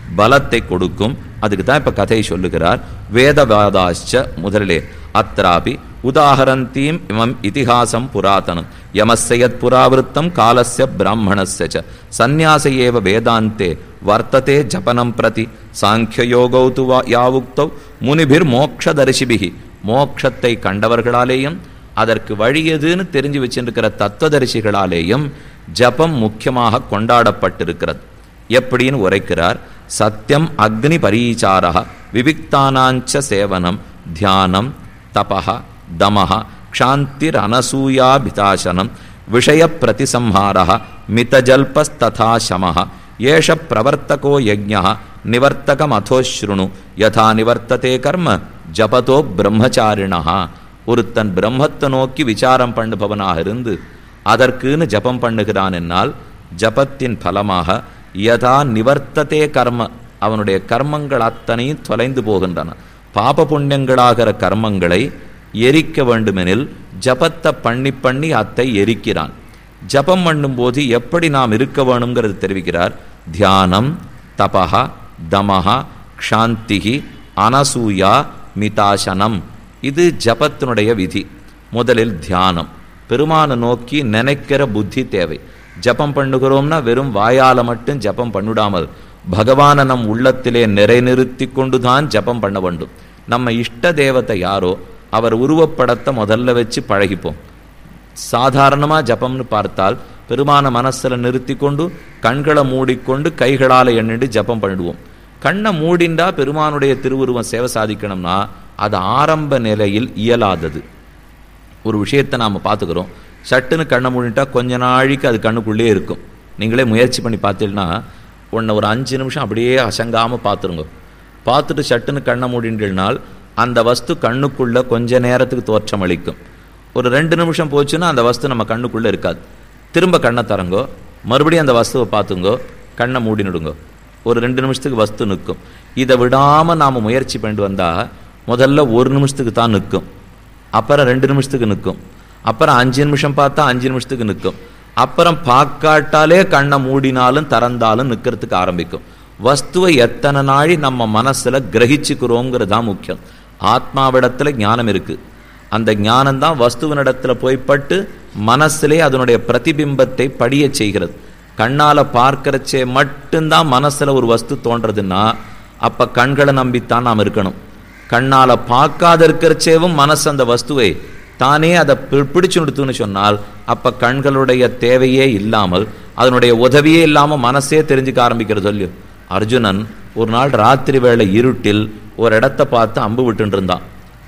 பலத்தை கொடுக்கும் அதுக்கு தான் இப்ப கதை சொல்லுகிறார் வேதவாதாச்ச முதலிலே அத்ராபி உதாகரந்தீம் இமம் இதிகாசம் புராதனம் யமஸ்யத் புராவிருத்தம் காலஸ்ய பிராமணஸ்ய ச சந்நியாச ஏவ வேதாந்தே வர்த்ததே ஜபனம் பிரதி சாங்கியயோகௌ து வா- யாவுக்தௌ முனிபிர் மோக்ஷதரிசிபிகி மோக்ஷத்தை கண்டவர்களாலேயும் அதற்கு வழி எதுன்னு தெரிஞ்சு வச்சிருக்கிற தத்துவதரிசிகளாலேயும் ஜபம் முக்கியமாக கொண்டாடப்பட்டிருக்கிறது எப்படின்னு உரைக்கிறார் சத்தியம் அக்னி பரீச்சாரா விவிக்தானாஞ்ச சேவனம் தியானம் தபஹ தமஹ க்ஷாந்திர் அனசூயாபிதாசனம் விஷய பிரதிசம்ஹார மிதஜல்பஸ்ததா சமஹ ஏஷ பிரவர்த்தகோ யஜ்ஞ நிவர்த்தகமதோஸ்ருணு யதா நிவர்த்ததே கர்ம ஜபதோ பிரம்மச்சாரிணா ஒருத்தன் பிரம்மத்தை நோக்கி விசாரம் பண்ணுபவனாக இருந்து அதற்குன்னு ஜபம் பண்ணுகிறான் என்னால் ஜபத்தின் பலமாக யதா நிவர்த்ததே கர்ம அவனுடைய கர்மங்கள் அத்தனையும் தொலைந்து போகின்றன பாப புண்ணியங்களாகிற கர்மங்களை எரிக்க வேண்டுமெனில் ஜபத்தை பண்ணி பண்ணி அத்தை எரிக்கிறான் ஜபம் பண்ணும்போது எப்படி நாம் இருக்க வேணுங்கிறது தெரிவிக்கிறார் தியானம் தபஹ தமஹ க்ஷாந்திகி அனசூயா மிதாசனம் இது ஜபத்தினுடைய விதி முதலில் தியானம் பெருமானை நோக்கி நினைக்கிற புத்தி தேவை ஜபம் பண்ணுகிறோம்னா வெறும் வாயால மட்டும் ஜபம் பண்ணிடாமல் பகவானை நம் உள்ளத்திலே நிறைநிறுத்தி கொண்டுதான் ஜபம் பண்ண வேண்டும் நம்ம இஷ்ட தேவதை யாரோ அவர் உருவப்படத்தை முதல்ல வச்சு பழகிப்போம் சாதாரணமா ஜபம்னு பார்த்தால் பெருமான மனசுல நிறுத்தி கொண்டு கண்களை மூடிக்கொண்டு கைகளால எண்ணிட்டு ஜபம் பண்ணிடுவோம் கண்ணை மூடிண்டா பெருமானுடைய திருவுருவம் சேவை சாதிக்கணும்னா அது ஆரம்ப நிலையில் இயலாதது ஒரு விஷயத்தை நாம் பார்த்துக்கிறோம் சட்டுன்னு கண்ணை மூடிட்டா கொஞ்ச நாளைக்கு அது கண்ணுக்குள்ளே இருக்கும் நீங்களே முயற்சி பண்ணி பார்த்தீங்கன்னா உன்னை ஒரு அஞ்சு நிமிஷம் அப்படியே அசங்காமல் பார்த்துருங்க பார்த்துட்டு சட்டுன்னு கண்ணை மூடின்றனால் அந்த வஸ்து கண்ணுக்குள்ள கொஞ்ச நேரத்துக்கு தோற்றம் அளிக்கும் ஒரு ரெண்டு நிமிஷம் போச்சுன்னா அந்த வஸ்து நம்ம கண்ணுக்குள்ளே இருக்காது திரும்ப கண்ணை தரங்கோ மறுபடியும் அந்த வஸ்துவை பார்த்துங்கோ கண்ணை மூடினுடுங்கோ ஒரு ரெண்டு நிமிஷத்துக்கு வஸ்து நிற்கும் இதை விடாமல் நாம் முயற்சி பண்ணிட்டு வந்தால் முதல்ல ஒரு நிமிஷத்துக்கு தான் நிற்கும் அப்புறம் ரெண்டு நிமிஷத்துக்கு நிற்கும் அப்புறம் அஞ்சு நிமிஷம் பார்த்தா அஞ்சு நிமிஷத்துக்கு நிற்கும் அப்புறம் பார்க்காட்டாலே கண்ணை மூடினாலும் திறந்தாலும் நிற்கிறதுக்கு ஆரம்பிக்கும் வஸ்துவை எத்தனை நாழி நம்ம மனசுல கிரகிச்சுக்கிறோங்கிறது தான் முக்கியம் ஆத்மாவிடத்துல ஞானம் இருக்கு அந்த ஞானம் தான் வஸ்துவனிடத்துல போய் பட்டு மனசுலே அதனுடைய பிரதிபிம்பத்தை படிய செய்கிறது கண்ணால பார்க்கறச்சே மட்டும்தான் மனசுல ஒரு வஸ்து தோன்றதுன்னா அப்ப கண்களை நம்பித்தான் நாம் இருக்கணும் கண்ணால பார்க்காத இருக்கிறச்சேவும் மனசு அந்த வஸ்துவை தானே அதை பி- பிடிச்சு நிறுத்துன்னு சொன்னால் அப்ப கண்களுடைய தேவையே இல்லாமல் அதனுடைய உதவியே இல்லாம மனசே தெரிஞ்சுக்க ஆரம்பிக்கிறது சொல்லு அர்ஜுனன் ஒரு நாள் ராத்திரி வேளை இருட்டில் ஒரு இடத்த பார்த்து அம்பு விட்டுட்டு இருந்தான்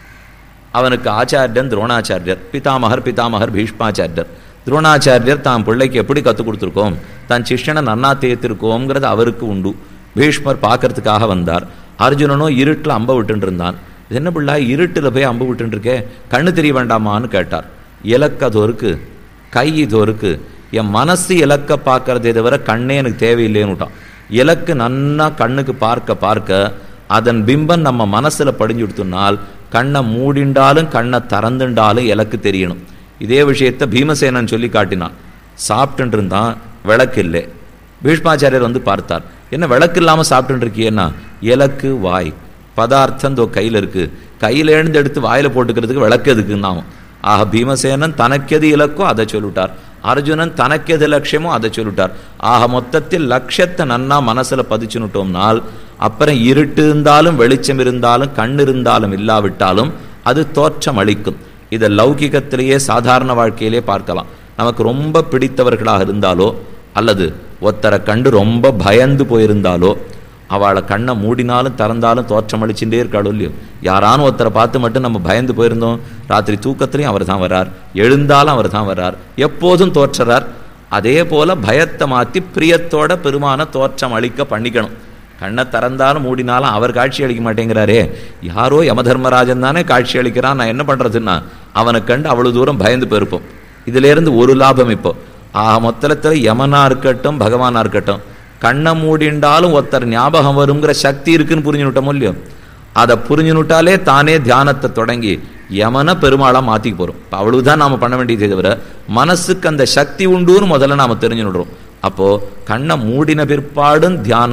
அவனுக்கு ஆச்சாரியன் துரோணாச்சாரியர் பிதாமகர் பிதாமகர் பீஷ்மாச்சாரியர் துரோணாச்சாரியர் தான் பிள்ளைக்கு எப்படி கற்றுக் கொடுத்துருக்கோம் தன் சிஷ்யனை நன்னா தேர்த்திருக்கோங்கிறது அவருக்கு உண்டு பீஷ்மர் பார்க்கறதுக்காக வந்தார் அர்ஜுனனும் இருட்டில் அம்ப விட்டுட்டு இருந்தான் இது என்ன பிள்ளை இருட்டில் போய் அம்பு விட்டுட்டு இருக்கே கண்ணு தெரிய வேண்டாமான்னு கேட்டார் இலக்கு அதோ இருக்கு கை இதோ இருக்கு என் மனசு இலக்க பார்க்கறதே தவிர கண்ணே எனக்கு தேவையில்லைன்னு விட்டான் இலக்கு நன்னா கண்ணுக்கு பார்க்க பார்க்க அதன் பிம்பம் நம்ம மனசுல படிஞ்சு கொடுத்தோம்னால் கண்ணை மூடிண்டாலும் கண்ணை திறந்துண்டாலும் இலக்கு தெரியணும் இதே விஷயத்த பீமசேனன் சொல்லி காட்டினான் சாப்பிட்டுட்டு இருந்தான் விளக்கு இல்லை பீஷ்மாச்சாரியர் வந்து பார்த்தார் என்ன விளக்கு இல்லாம சாப்பிட்டுட்டு இருக்கியேன்னா இலக்கு வாய் பதார்த்தம் தோ கையில இருக்கு கையில எழுந்து எடுத்து வாயில போட்டுக்கிறதுக்கு விளக்கு எதுக்குன்னாவும் ஆக பீமசேனன் தனக்கெது இலக்கோ அதை சொல்லிட்டார் அர்ஜுனன் தனக்கெது லட்சியமோ அதை சொல்லிட்டார் ஆக மொத்தத்தில் லட்சியத்தை நன்னா மனசுல பதிச்சுனுட்டோம்னால் அப்புறம் இருட்டு இருந்தாலும் வெளிச்சம் இருந்தாலும் கண் இருந்தாலும் இல்லாவிட்டாலும் அது தோற்றம் அளிக்கும் இதை லௌகிகத்திலேயே சாதாரண வாழ்க்கையிலே பார்க்கலாம் நமக்கு ரொம்ப பிடித்தவர்களாக இருந்தாலோ அல்லது ஒருத்தரை கண்டு ரொம்ப பயந்து போயிருந்தாலோ அவளை கண்ணை மூடினாலும் திறந்தாலும் தோற்றம் அளிச்சுட்டே இருக்காளோ இல்லையோ யாரானும் ஒருத்தரை பார்த்து மட்டும் நம்ம பயந்து போயிருந்தோம் ராத்திரி தூக்கத்திலையும் அவர் தான் வரார் எழுந்தாலும் அவர் தான் வரார் எப்போதும் தோற்றறார் அதே போல பயத்தை மாத்தி பிரியத்தோட பெருமான தோற்றம் அளிக்க பண்ணிக்கணும் கண்ணை திறந்தாலும் மூடினாலும் அவர் காட்சி அளிக்க மாட்டேங்கிறாரே யாரோ யமதர்மராஜன் தானே காட்சி அளிக்கிறான் நான் என்ன பண்றதுன்னா அவனை கண்டு அவ்வளவு தூரம் பயந்து போயிருப்போம் இதுல இருந்து ஒரு லாபம் இப்போ ஆக மொத்தத்தில் யமனா இருக்கட்டும் பகவானா இருக்கட்டும் கண்ணை மூடிண்டாலும் ஒருத்தர் ஞாபகம் வருங்கிற சக்தி இருக்குன்னு புரிஞ்சுனுட்டோமோ இல்லையோ அதை புரிஞ்சுனுட்டாலே தானே தியானத்தை தொடங்கி யமன பெருமாளா மாத்திக்க போறோம் இப்ப அவ்வளவுதான் நாம பண்ண வேண்டியதே தவிர மனசுக்கு அந்த சக்தி உண்டுன்னு முதல்ல நாம தெரிஞ்சுனுடுறோம் அப்போ கண்ணை மூடின பிற்பாடும் தியானம்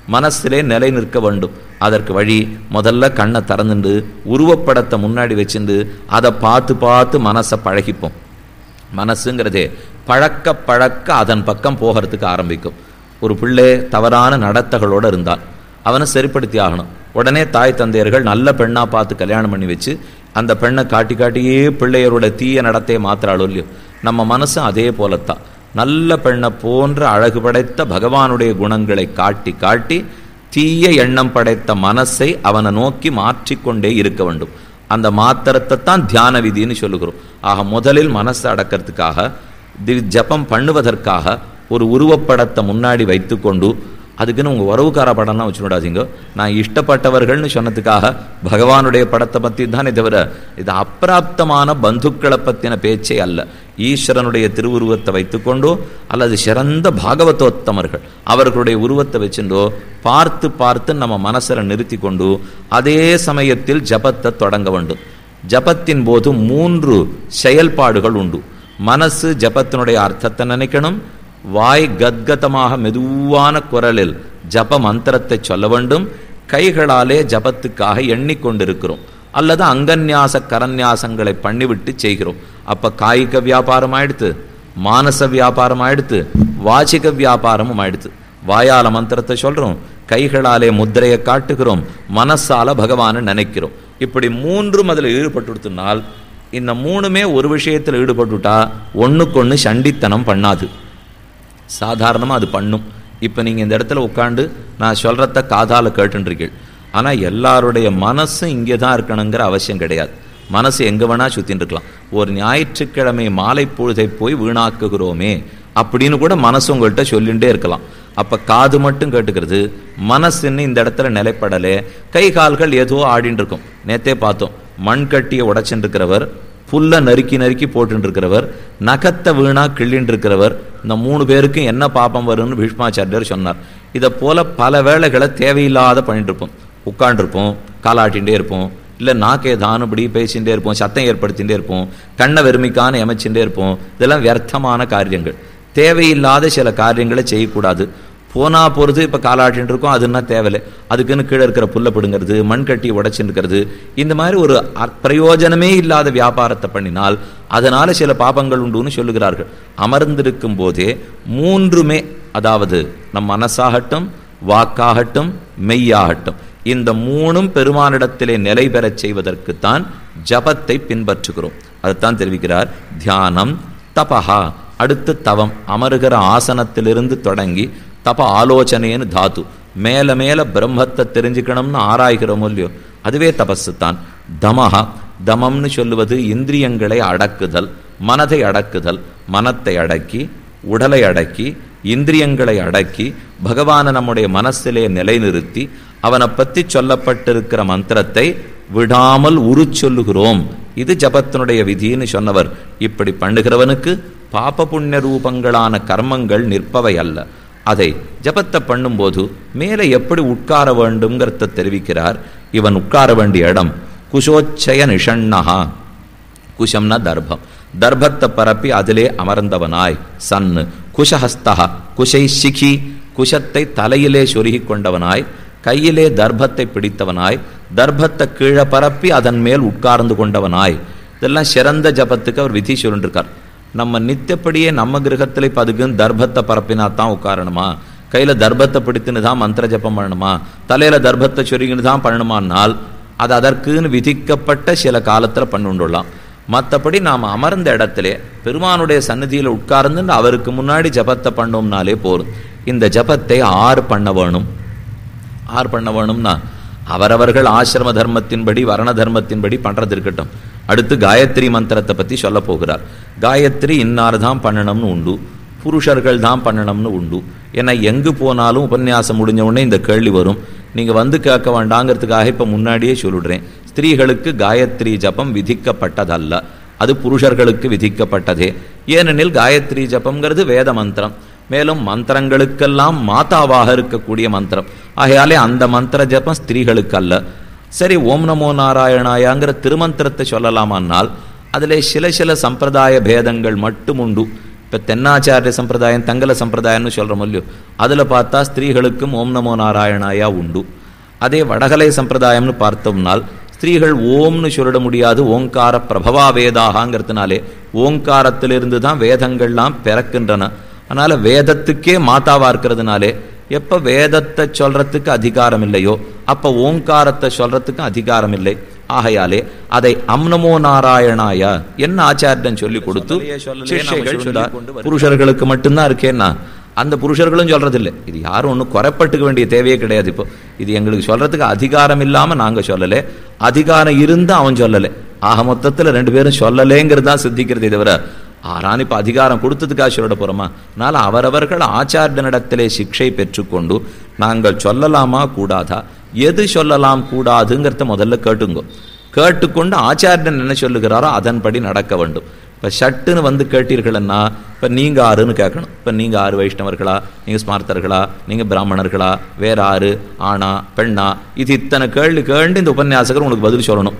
மனசிலே நிலை நிற்க வேண்டும் அதற்கு வழி முதல்ல கண்ணை திறந்துண்டு உருவப்படத்தை முன்னாடி வச்சுண்டு அதை பார்த்து பார்த்து மனசை பழகிப்போம் மனசுங்கிறதே பழக்க பழக்க அதன் பக்கம் போகிறதுக்கு ஆரம்பிக்கும் ஒரு பிள்ளை தவறான நடத்தைகளோடு இருந்தால் அவனை சரிப்படுத்தி ஆகணும் உடனே தாய் தந்தையர்கள் நல்ல பெண்ணா பார்த்து கல்யாணம் பண்ணி வச்சு அந்த பெண்ணை காட்டி காட்டியே பிள்ளையரோட தீய நடத்தையை மாத்திராளோ இல்லையோ நம்ம மனசும் அதே போலத்தான் நல்ல பெண்ணை போன்ற அழகு படைத்த பகவானுடைய குணங்களை காட்டி காட்டி தீய எண்ணம் படைத்த மனசை அவனை நோக்கி மாற்றிக்கொண்டே இருக்க வேண்டும் அந்த மாத்திரத்தை தான் தியான விதின்னு சொல்லுகிறோம் ஆக முதலில் மனசை அடக்கிறதுக்காக தி- ஜபம் பண்ணுவதற்காக ஒரு உருவப்படத்தை முன்னாடி வைத்துக்கொண்டு அதுக்குன்னு உங்கள் உறவுக்கார படம்லாம் வச்சு விடாதீங்க நான் இஷ்டப்பட்டவர்கள்னு சொன்னதுக்காக பகவானுடைய படத்தை பற்றி தானே தவிர இது அப்பிராப்தமான பந்துக்களை பற்றின பேச்சே அல்ல ஈஸ்வரனுடைய திருவுருவத்தை வைத்துக்கொண்டோ அல்லது சிறந்த பாகவதோத்தமர்கள் அவர்களுடைய உருவத்தை வச்சுட்டோ பார்த்து பார்த்து நம்ம மனசில் நிறுத்தி கொண்டு அதே சமயத்தில் ஜபத்தை தொடங்க வேண்டும் ஜபத்தின் போது மூன்று செயல்பாடுகள் உண்டு மனசு ஜபத்தினுடைய அர்த்தத்தை நினைக்கணும் வாய் கத்கதமாக மெதுவான குரலில் ஜப மந்திரத்தை சொல்ல வேண்டும் கைகளாலே ஜபத்துக்காக எண்ணிக்கொண்டிருக்கிறோம் அல்லது அங்கன்யாச கரன்யாசங்களை பண்ணிவிட்டு செய்கிறோம் அப்ப காய்க வியாபாரம் ஆயிடுத்து மானச வியாபாரம் ஆயிடுத்து வாச்சிக வியாபாரமும் ஆயிடுத்து வாயால மந்திரத்தை சொல்றோம் கைகளாலே முத்திரையை காட்டுகிறோம் மனசால பகவானை நினைக்கிறோம் இப்படி மூன்றும் அதில் ஈடுபட்டுடுத்தினால் இந்த மூணுமே ஒரு விஷயத்தில் ஈடுபட்டுட்டா ஒண்ணுக்கொண்ணு சண்டித்தனம் பண்ணாது சாதாரணமாக அது பண்ணும் இப்போ நீங்கள் இந்த இடத்துல உட்காந்து நான் சொல்கிறத காதால் கேட்டுருக்கீள் ஆனால் எல்லாருடைய மனசும் இங்கே தான் இருக்கணுங்கிற அவசியம் கிடையாது மனசு எங்கே வேணால் சுற்றின்னு இருக்கலாம் ஒரு ஞாயிற்றுக்கிழமை மாலை பொழுதை போய் வீணாக்குகிறோமே அப்படின்னு கூட மனசு உங்கள்கிட்ட சொல்லிகிட்டே இருக்கலாம் அப்போ காது மட்டும் கேட்டுக்கிறது மனசுன்னு இந்த இடத்துல நிலைப்படலே கை கால்கள் ஏதோ ஆடின்னு இருக்கும் நேத்தே பார்த்தோம் மண் கட்டியை உடைச்சுட்டு இருக்கிறவர் புல்ல நறுக்கி நறுக்கி போட்டுட்டு இருக்கிறவர் நகத்தை வீணா கிள்ளின்னு இருக்கிறவர் இந்த மூணு பேருக்கும் என்ன பாப்பம் வரும்னு பீஷ்மாச்சாரியர் சொன்னார் இதை போல பல வேளைகளை தேவையில்லாத பண்ணிட்டு இருப்போம் உட்காண்டிருப்போம் காலாட்டிகிட்டே இருப்போம் இல்லை நாக்கே தானுபடி பேசிகிட்டே இருப்போம் சத்தம் ஏற்படுத்திகிட்டே இருப்போம் கண்ணை வெறுமைக்கான அமைச்சுட்டே இருப்போம் இதெல்லாம் வியர்த்தமான காரியங்கள் தேவையில்லாத சில காரியங்களை செய்யக்கூடாது போனா போகிறது இப்போ காலாட்டின்னு இருக்கோம் அதுன்னா தேவையில்லை அதுக்குன்னு கீழே இருக்கிற புல்லை பிடுங்கிறது மண் கட்டி உடைச்சுன்னு இருக்கிறது இந்த மாதிரி ஒரு அ- பிரயோஜனமே இல்லாத வியாபாரத்தை பண்ணினால் அதனால சில பாபங்கள் உண்டுன்னு சொல்லுகிறார்கள் அமர்ந்திருக்கும் போதே மூன்றுமே அதாவது நம் மனசாகட்டும் வாக்காகட்டும் மெய்யாகட்டும் இந்த மூணும் பெருமானிடத்திலே நிலை பெறச் செய்வதற்குத்தான் ஜபத்தை பின்பற்றுகிறோம் அதைத்தான் தெரிவிக்கிறார் தியானம் தபஹா அடுத்து தவம் அமருகிற ஆசனத்திலிருந்து தொடங்கி தப ஆலோசனைன்னு தாத்து மேல மேல பிரம்மத்தை தெரிஞ்சுக்கணும்னு ஆராய்கிறோமோ இல்லையோ அதுவே தபசு தான் தமஹா தமம்னு சொல்லுவது இந்திரியங்களை அடக்குதல் மனதை அடக்குதல் மனத்தை அடக்கி உடலை அடக்கி இந்திரியங்களை அடக்கி பகவானை நம்முடைய மனசிலே நிலைநிறுத்தி அவனை பற்றி சொல்லப்பட்டிருக்கிற மந்திரத்தை விடாமல் உரு சொல்லுகிறோம் இது ஜபத்தினுடைய விதின்னு சொன்னவர் இப்படி பண்ணுகிறவனுக்கு பாப புண்ணிய ரூபங்களான கர்மங்கள் நிற்பவை அல்ல அதை ஜபத்தை பண்ணும்போது மேலே எப்படி உட்கார வேண்டும்ங்கிறத தெரிவிக்கிறார் இவன் உட்கார வேண்டிய இடம் குஷோச்சய நிஷண்ணஹா குஷம்னா தர்பம் தர்பத்தை பரப்பி அதிலே அமர்ந்தவனாய் சன்னு குஷஹஸ்தா குஷை சிகி குஷத்தை தலையிலே சொருகி கொண்டவனாய் கையிலே தர்பத்தை பிடித்தவனாய் தர்பத்தை கீழே பரப்பி அதன் மேல் உட்கார்ந்து கொண்டவனாய் இதெல்லாம் சிறந்த ஜபத்துக்கு அவர் விதி சொல்லிருக்கார் நம்ம நித்தியப்படியே நம்ம கிரகத்தில் இப்போ அதுக்குன்னு தர்பத்தை பரப்பினா தான் உட்காரணுமா கையில் தர்பத்தை பிடித்துன்னு தான் மந்திர ஜபம் பண்ணணுமா தலையில் தர்பத்தை சொருகின்னு தான் பண்ணணுமானால் அது அதற்குன்னு விதிக்கப்பட்ட சில காலத்தில் பண்ணுண்டுள்ளலாம் மற்றபடி நாம் அமர்ந்த இடத்திலே பெருமானுடைய சந்நிதியில் உட்கார்ந்து அவருக்கு முன்னாடி ஜபத்தை பண்ணோம்னாலே போதும் இந்த ஜபத்தை ஆறு பண்ண வேணும் ஆர் பண்ண வேணும்னா அவரவர்கள் ஆசிரம தர்மத்தின்படி வர்ண தர்மத்தின்படி பண்றது இருக்கட்டும் அடுத்து காயத்ரி மந்திரத்தை பத்தி சொல்ல போகிறார் காயத்ரி இன்னார் தான் பண்ணணும்னு உண்டு புருஷர்கள் தான் பண்ணணும்னு உண்டு ஏன்னா எங்கு போனாலும் உபன்யாசம் முடிஞ்ச உடனே இந்த கேள்வி வரும் நீங்க வந்து கேட்க வேண்டாங்கிறதுக்காக இப்ப முன்னாடியே சொல்லிடுறேன் ஸ்திரீகளுக்கு காயத்ரி ஜபம் விதிக்கப்பட்டதல்ல அது புருஷர்களுக்கு விதிக்கப்பட்டதே ஏனெனில் காயத்ரி ஜபம்ங்கிறது வேத மந்திரம் மேலும் மந்திரங்களுக்கெல்லாம் மாதாவாக இருக்கக்கூடிய மந்திரம் ஆகையாலே அந்த மந்திர ஜபம் ஸ்திரீகளுக்கு அல்ல சரி ஓம் நமோ நாராயணாயாங்கிற திருமந்திரத்தை சொல்லலாமானால் அதிலே சில சில சம்பிரதாய பேதங்கள் மட்டும் உண்டு இப்போ தென்னாச்சாரிய சம்பிரதாயம் தங்கல சம்பிரதாயம்னு சொல்கிறோம் இல்லையோ அதில் பார்த்தா ஸ்திரீகளுக்கும் ஓம் நமோ நாராயணாயா உண்டு அதே வடகலை சம்பிரதாயம்னு பார்த்தோம்னால் ஸ்திரீகள் ஓம்னு சொல்லிட முடியாது ஓங்கார பிரபவா வேதாகாங்கிறதுனாலே ஓங்காரத்திலிருந்து தான் வேதங்கள்லாம் பிறக்கின்றன அதனால வேதத்துக்கே மாதாவா இருக்கிறதுனாலே எப்ப வேதத்தை சொல்றதுக்கு அதிகாரம் இல்லையோ அப்ப ஓங்காரத்தை சொல்றதுக்கு அதிகாரம் இல்லை ஆகையாலே அதை அம்னமோ நாராயணாய என்ன ஆச்சாரியன் சொல்லி கொடுத்து சிஷ்யைகள் சொன்னார். புருஷர்களுக்கு மட்டும்தான் இருக்கேன்னா அந்த புருஷர்களும் சொல்றதில்லை இது யாரும் ஒன்றும் குறைப்பட்டுக்க வேண்டிய தேவையே கிடையாது இப்போ இது எங்களுக்கு சொல்றதுக்கு அதிகாரம் இல்லாம நாங்க சொல்லலை அதிகாரம் இருந்து அவன் சொல்லலை ஆக மொத்தத்துல ரெண்டு பேரும் சொல்லலேங்கிறது தான் சித்திக்கிறதே தவிர ஆறான் இப்ப அதிகாரம் கொடுத்ததுக்காக சொல்லிட போறோமா அதனால அவரவர்கள் ஆச்சாரியனிடத்திலே சிக்ஷை பெற்றுக்கொண்டு நாங்கள் சொல்லலாமா கூடாதா எது சொல்லலாம் கூடாதுங்கிறத முதல்ல கேட்டுங்கோ கேட்டுக்கொண்டு ஆச்சாரியன் என்ன சொல்லுகிறாரோ அதன்படி நடக்க வேண்டும் இப்போ ஷட்டுன்னு வந்து கேட்டீர்கள்னா இப்போ நீங்கள் ஆறுன்னு கேட்கணும் இப்போ நீங்கள் ஆறு வைஷ்ணவர்களா நீங்கள் ஸ்மார்த்தர்களா நீங்கள் பிராமணர்களா வேற ஆறு ஆணா பெண்ணா இது இத்தனை கேள்வி கேண்டு இந்த உபன்யாசகர் உங்களுக்கு பதில் சொல்லணும்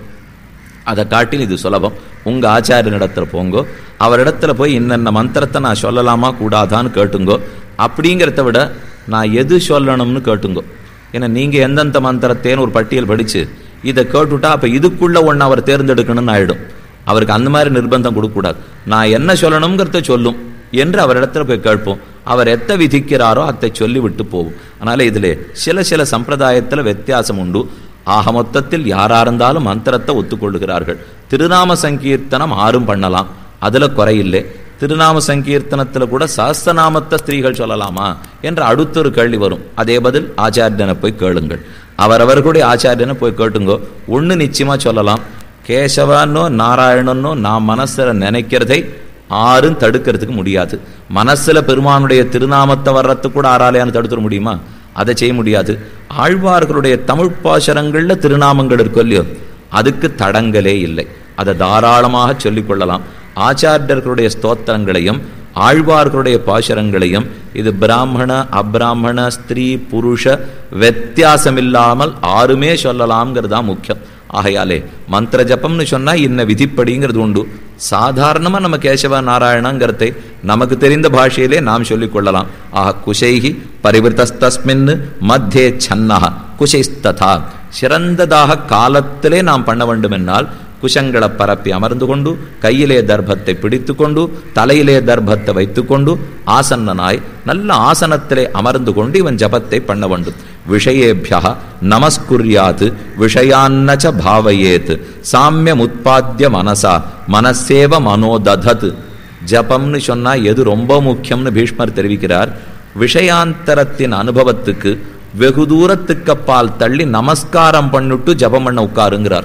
அதை காட்டில் இது சுலபம் உங்க ஆச்சாரியனிடத்துல போங்கோ அவரிடத்துல போய் இன்னென்ன மந்திரத்தை நான் சொல்லலாமா கூடாதான்னு கேட்டுங்கோ அப்படிங்கிறத விட நான் எது சொல்லணும்னு கேட்டுங்கோ ஏன்னா நீங்க எந்தெந்த மந்திரத்தேன்னு ஒரு பட்டியல் படிச்சு இதை கேட்டுட்டா அப்ப இதுக்குள்ள ஒன்று அவர் தேர்ந்தெடுக்கணும்னு ஆயிடும் அவருக்கு அந்த மாதிரி நிர்பந்தம் கொடுக்கக்கூடாது நான் என்ன சொல்லணுங்கிறத சொல்லும் என்று அவரிடத்துல போய் கேட்போம் அவர் எத்த விதிக்கிறாரோ அதை சொல்லி விட்டு போவோம் அதனால இதிலே சில சில சம்பிரதாயத்துல வித்தியாசம் உண்டு ஆக மொத்தத்தில் யாரா இருந்தாலும் மந்திரத்தை ஒத்துக்கொள்ளுகிறார்கள் திருநாம சங்கீர்த்தனம் ஆறும் பண்ணலாம் அதுல குறையில்லை திருநாம சங்கீர்த்தனத்துல கூட சாஸ்திரநாமத்தை ஸ்திரீகள் சொல்லலாமா என்ற அடுத்த ஒரு கேள்வி வரும் அதே பதில் ஆச்சாரியனை போய் கேளுங்கள் அவரவர்களுடைய ஆச்சாரியனை போய் கேட்டுங்கோ ஒண்ணு நிச்சயமா சொல்லலாம் கேசவனோ நாராயணனோ நான் மனசுல நினைக்கிறதை ஆறும் தடுக்கிறதுக்கு முடியாது மனசுல பெருமானுடைய திருநாமத்தை வர்றதுக்கு கூட ஆறாலையான்னு தடுத்துட முடியுமா அதை செய்ய முடியாது ஆழ்வார்களுடைய தமிழ் பாசரங்கள்ல திருநாமங்கள் இருக்கும் இல்லையோ அதுக்கு தடங்களே இல்லை அதை தாராளமாக சொல்லிக் கொள்ளலாம் ஆச்சாரியர்களுடைய ஸ்தோத்திரங்களையும் ஆழ்வார்களுடைய பாசுரங்களையும் இது பிராமண அப்ராமண ஸ்திரீ புருஷ வித்தியாசமில்லாமல் ஆறுமே சொல்லலாம்ங்கிறது தான் முக்கியம் ஆகையாலே மந்திர ஜபம்னு சொன்னா இன்ன விதிப்படிங்கிறது உண்டு சாதாரணமா நம்ம கேசவ நாராயணங்கிறதை நமக்கு தெரிந்த பாஷையிலே நாம் சொல்லிக் கொள்ளலாம் ஆக குஷைகி பரிவிருத்தஸ்தஸ்மின் மத்தியே சன்னஹ குஷைஸ்ததா சிறந்ததாக காலத்திலே நாம் பண்ண வேண்டும் என்னால் குஷங்களை பரப்பி அமர்ந்து கொண்டு கையிலே தர்ப்பத்தை பிடித்து கொண்டு தலையிலே தர்ப்பத்தை வைத்துக்கொண்டு ஆசன்னனாய் நல்ல ஆசனத்திலே அமர்ந்து கொண்டு இவன் ஜபத்தை பண்ண வேண்டும் விஷயேபியா நமஸ்குரியாத் விஷயான்னச்ச பாவயேத் சாமியம் உற்பத்திய மனசா மனசேவ மனோததத் ஜபம்னு சொன்னா எது ரொம்ப முக்கியம்னு பீஷ்மர் தெரிவிக்கிறார் விஷயாந்தரத்தின் அனுபவத்துக்கு வெகு தூரத்துக்கு அப்பால் தள்ளி நமஸ்காரம் பண்ணிட்டு ஜபம் பண்ண உட்காருங்கிறார்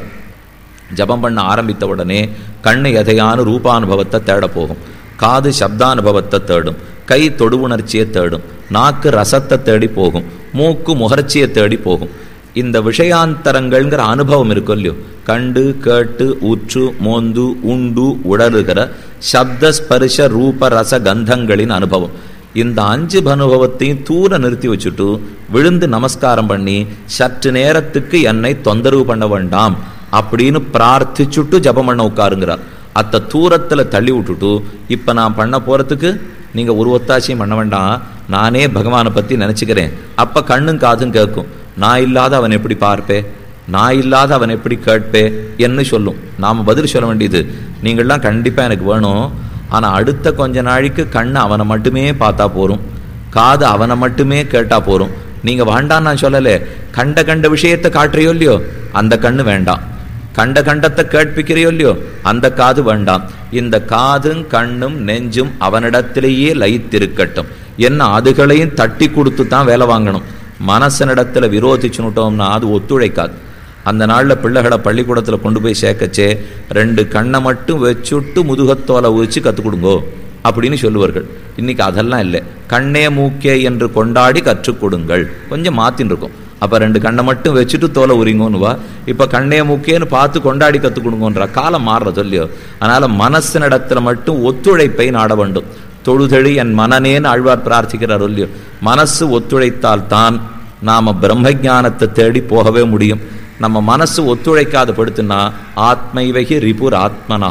ஜபம் பண்ண ஆரம்பித்த உடனே கண்ணு எதையான ரூபானுபவத்தை தேட போகும் காது சப்தானுபவத்தை தேடும் கை தொடு உணர்ச்சியை தேடும் நாக்கு ரசத்தை தேடி போகும் மூக்கு முகர்ச்சியை தேடி போகும் இந்த விஷயாந்தரங்கள்ங்கிற அனுபவம் இருக்கும் இல்லையோ கண்டு கேட்டு ஊற்று மோந்து உண்டு உடலுகிற சப்த ஸ்பர்ஷ ரூப ரச கந்தங்களின் அனுபவம் இந்த அஞ்சு அனுபவத்தையும் தூர நிறுத்தி வச்சுட்டு விழுந்து நமஸ்காரம் பண்ணி சற்று நேரத்துக்கு என்னை தொந்தரவு பண்ண வேண்டாம் அப்படின்னு பிரார்த்திச்சுட்டு ஜபம் பண்ண உட்காருங்கிறார் அத்த தூரத்துல தள்ளி விட்டுட்டு இப்ப நான் பண்ண போறதுக்கு நீங்க ஒரு ஒத்தாசையும் பண்ண வேண்டாம் நானே பகவானை பத்தி நினைச்சுக்கிறேன் அப்ப கண்ணும் காதும் கேட்கும் நான் இல்லாத அவன் எப்படி பார்ப்பே நான் இல்லாத அவன் எப்படி கேட்பே என்று சொல்லும் நாம பதில் சொல்ல வேண்டியது நீங்கள்லாம் கண்டிப்பா எனக்கு வேணும் ஆனா அடுத்த கொஞ்ச நாளைக்கு கண்ணு அவனை மட்டுமே பார்த்தா போரும் காது அவனை மட்டுமே கேட்டா போரும் நீங்க வேண்டாம் நான் சொல்லல கண்ட கண்ட விஷயத்தை காட்டுறியோ இல்லையோ அந்த கண்ணு வேண்டாம் கண்ட கண்டத்தை கேட்பிக்கிறையோ இல்லையோ அந்த காது வேண்டாம் இந்த காதும் கண்ணும் நெஞ்சும் அவனிடத்திலேயே லயித்திருக்கட்டும் என்ன அதுகளையும் தட்டி கொடுத்து தான் வேலை வாங்கணும் மனசனிடத்துல விரோதிச்சுனுட்டோம்னா அது ஒத்துழைக்காது அந்த நாளில் பிள்ளைகளை பள்ளிக்கூடத்தில் கொண்டு போய் சேர்க்கச்சே ரெண்டு கண்ணை மட்டும் வச்சுட்டு முதுகத்தோலை உரிச்சு கற்றுக் கொடுங்கோ அப்படின்னு சொல்லுவார்கள் இன்னைக்கு அதெல்லாம் இல்லை கண்ணே மூக்கே என்று கொண்டாடி கற்றுக் கொடுங்கள் கொஞ்சம் மாத்தின்னு இருக்கும் அப்ப ரெண்டு கண்ணை மட்டும் வச்சுட்டு தோலை உரிங்கோன்னு வா இப்ப கண்ணே மூக்கேன்னு பார்த்து கொண்டாடி கற்றுக் கொடுங்கன்ற காலம் மாறுறது இல்லையோ அதனால மனசினிடத்துல மட்டும் ஒத்துழைப்பை நாட வேண்டும் தொழுதெழி என் மனநேன்னு ஆழ்வார் பிரார்த்திக்கிறார் இல்லையோ மனசு ஒத்துழைத்தால் தான் நாம பிரம்ம ஞானத்தை தேடி போகவே முடியும் நம்ம மனசு ஒத்துழைக்காத படுத்துனா ஆத்மைவகி ரிபுர் ஆத்மனா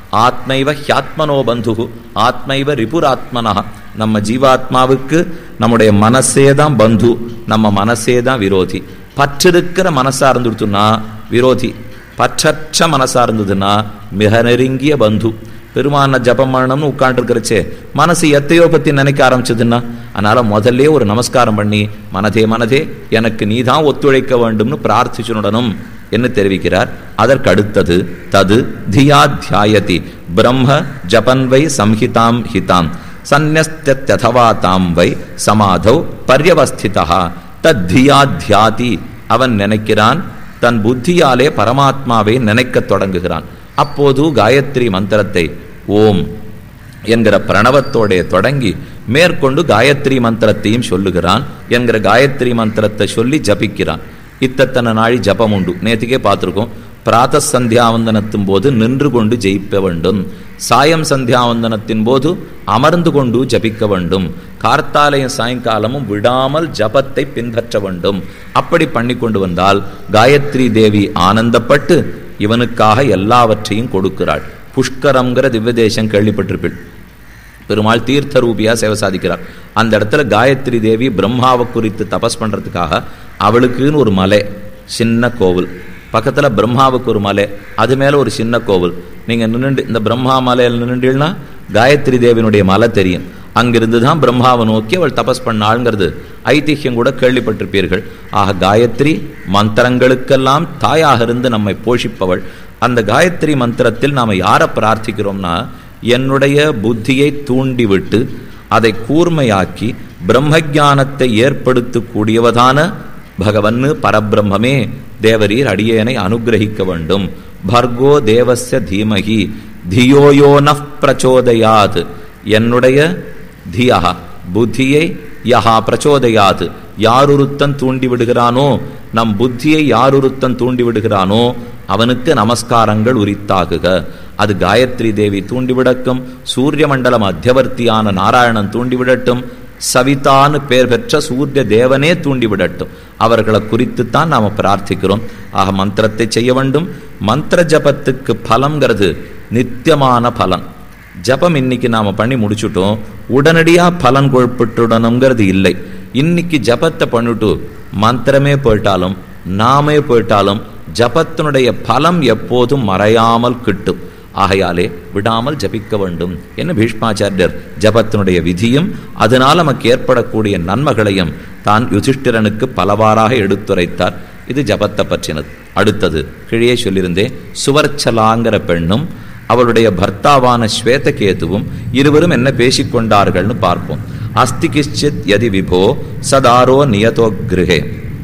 ஆத்மைவ ஹியாத்மனோ பந்து ஆத்மைவ ரிபுராத்மனா நம்ம ஜீவாத்மாவுக்கு நம்முடைய மனசே தான் பந்து நம்ம மனசே தான் விரோதி பற்றிருக்கிற மனசா இருந்துடுத்துன்னா விரோதி பற்றற்ற மனசா இருந்ததுன்னா மிக நெருங்கிய பந்து பெருமான ஜபம் பண்ணணும்னு உட்காந்துருக்கிறச்சே மனசு எத்தையோ பத்தி நினைக்க ஆரம்பிச்சதுன்னா அதனால முதல்ல ஒரு நமஸ்காரம் பண்ணி மனதே மனதே எனக்கு நீ தான் ஒத்துழைக்க வேண்டும்னு பிரார்த்திச்சுடணும் என்று தெரிவிக்கிறார் அதற்கு அடுத்தது தது தியா தியாயதி பிரம்ம ஜபன்வை சம்ஹிதாம் ஹிதாம் சந்நியஸ்தவா தாம் வை சமாதௌ பர்யவஸ்திதா தத் தியா தியாதி அவன் நினைக்கிறான் தன் புத்தியாலே பரமாத்மாவை நினைக்கத் தொடங்குகிறான் அப்போது காயத்ரி மந்திரத்தை ஓம் என்கிற பிரணவத்தோட தொடங்கி மேற்கொண்டு காயத்ரி மந்திரத்தையும் சொல்லுகிறான் என்கிற காயத்ரி மந்திரத்தை சொல்லி ஜபிக்கிறான் இத்தத்தனை நாழி ஜபம் உண்டு நேற்றுக்கே பார்த்துருக்கோம் பிராத சந்தியாவந்தனத்தின் போது நின்று கொண்டு ஜெயிக்க வேண்டும் சாயம் சந்தியாவந்தனத்தின் போது அமர்ந்து கொண்டு ஜபிக்க வேண்டும் கார்த்தாலயம் சாயங்காலமும் விடாமல் ஜபத்தை பின்பற்ற வேண்டும் அப்படி பண்ணி கொண்டு வந்தால் காயத்ரி தேவி ஆனந்தப்பட்டு இவனுக்காக எல்லாவற்றையும் கொடுக்கிறாள் புஷ்கரம்ங்கிற திவ்ய தேசம் கேள்விப்பட்டிருப்பீள் பெருமாள் தீர்த்த ரூபியா சேவை சாதிக்கிறார் அந்த இடத்துல காயத்ரி தேவி பிரம்மாவை குறித்து தபஸ் பண்றதுக்காக அவளுக்குன்னு ஒரு மலை சின்ன கோவில் பக்கத்துல பிரம்மாவுக்கு ஒரு மலை அது மேல ஒரு சின்ன கோவில் நீங்க நின்று இந்த பிரம்மா மலையில் நின்றுனா காயத்ரி தேவியினுடைய மலை தெரியும் அங்கிருந்து தான் பிரம்மாவை நோக்கி அவள் தபஸ் பண்ணாள்ங்கிறது ஐதிஹ்யம் கூட கேள்விப்பட்டிருப்பீர்கள் ஆக காயத்ரி மந்திரங்களுக்கெல்லாம் தாயாக இருந்து நம்மை போஷிப்பவள் அந்த காயத்ரி மந்திரத்தில் நாம் யாரை பிரார்த்திக்கிறோம்னா என்னுடைய புத்தியை தூண்டிவிட்டு அதை கூர்மையாக்கி பிரம்மஜானத்தை ஏற்படுத்தக்கூடியவதான பகவன்னு பரபிரம்மே தேவரீர் அடியேனை அனுகிரகிக்க வேண்டும் பர்கோ தேவஸ்ய தீமகி தியோயோ நஃப் பிரச்சோதயாத் என்னுடைய தியா புத்தியை யஹா பிரச்சோதயாது யாருருத்தன் தூண்டி விடுகிறானோ நம் புத்தியை யாருருத்தன் தூண்டி விடுகிறானோ அவனுக்கு நமஸ்காரங்கள் உரித்தாகுக அது காயத்ரி தேவி தூண்டிவிடட்டும் சூரிய மண்டல மத்தியவர்த்தியான நாராயணன் தூண்டிவிடட்டும் சவிதான்னு பேர் பெற்ற சூரிய தேவனே தூண்டிவிடட்டும் அவர்களை குறித்துத்தான் நாம பிரார்த்திக்கிறோம் ஆக மந்திரத்தை செய்ய வேண்டும் மந்திர ஜபத்துக்கு பலம்ங்கிறது நித்தியமான பலன் ஜபம் இன்னைக்கு நாம பண்ணி முடிச்சுட்டோம் உடனடியா பலன் கொள்பட்டுடணுங்கிறது இல்லை இன்னைக்கு ஜபத்தை பண்ணிட்டு மந்திரமே போயிட்டாலும் நாமே போயிட்டாலும் ஜபத்தினுடைய பலம் எப்போதும் மறையாமல் கிட்டும் ஆகையாலே விடாமல் ஜபிக்க வேண்டும் என்ன பீஷ்மாச்சாரியர் ஜபத்தினுடைய விதியும் அதனால் நமக்கு ஏற்படக்கூடிய நன்மைகளையும் தான் யுதிஷ்டிரனுக்கு பலவாறாக எடுத்துரைத்தார் இது ஜபத்தை பற்றினது அடுத்தது கீழே சொல்லியிருந்தேன் சுவர்ச்சலாங்கிற பெண்ணும் அவளுடைய பர்த்தாவான ஸ்வேதகேதுவும் இருவரும் என்ன பேசிக்கொண்டார்கள்னு பார்ப்போம் அஸ்தி கிஷ்சித் யதி விபோ சதாரோ நியதோ கிருஹே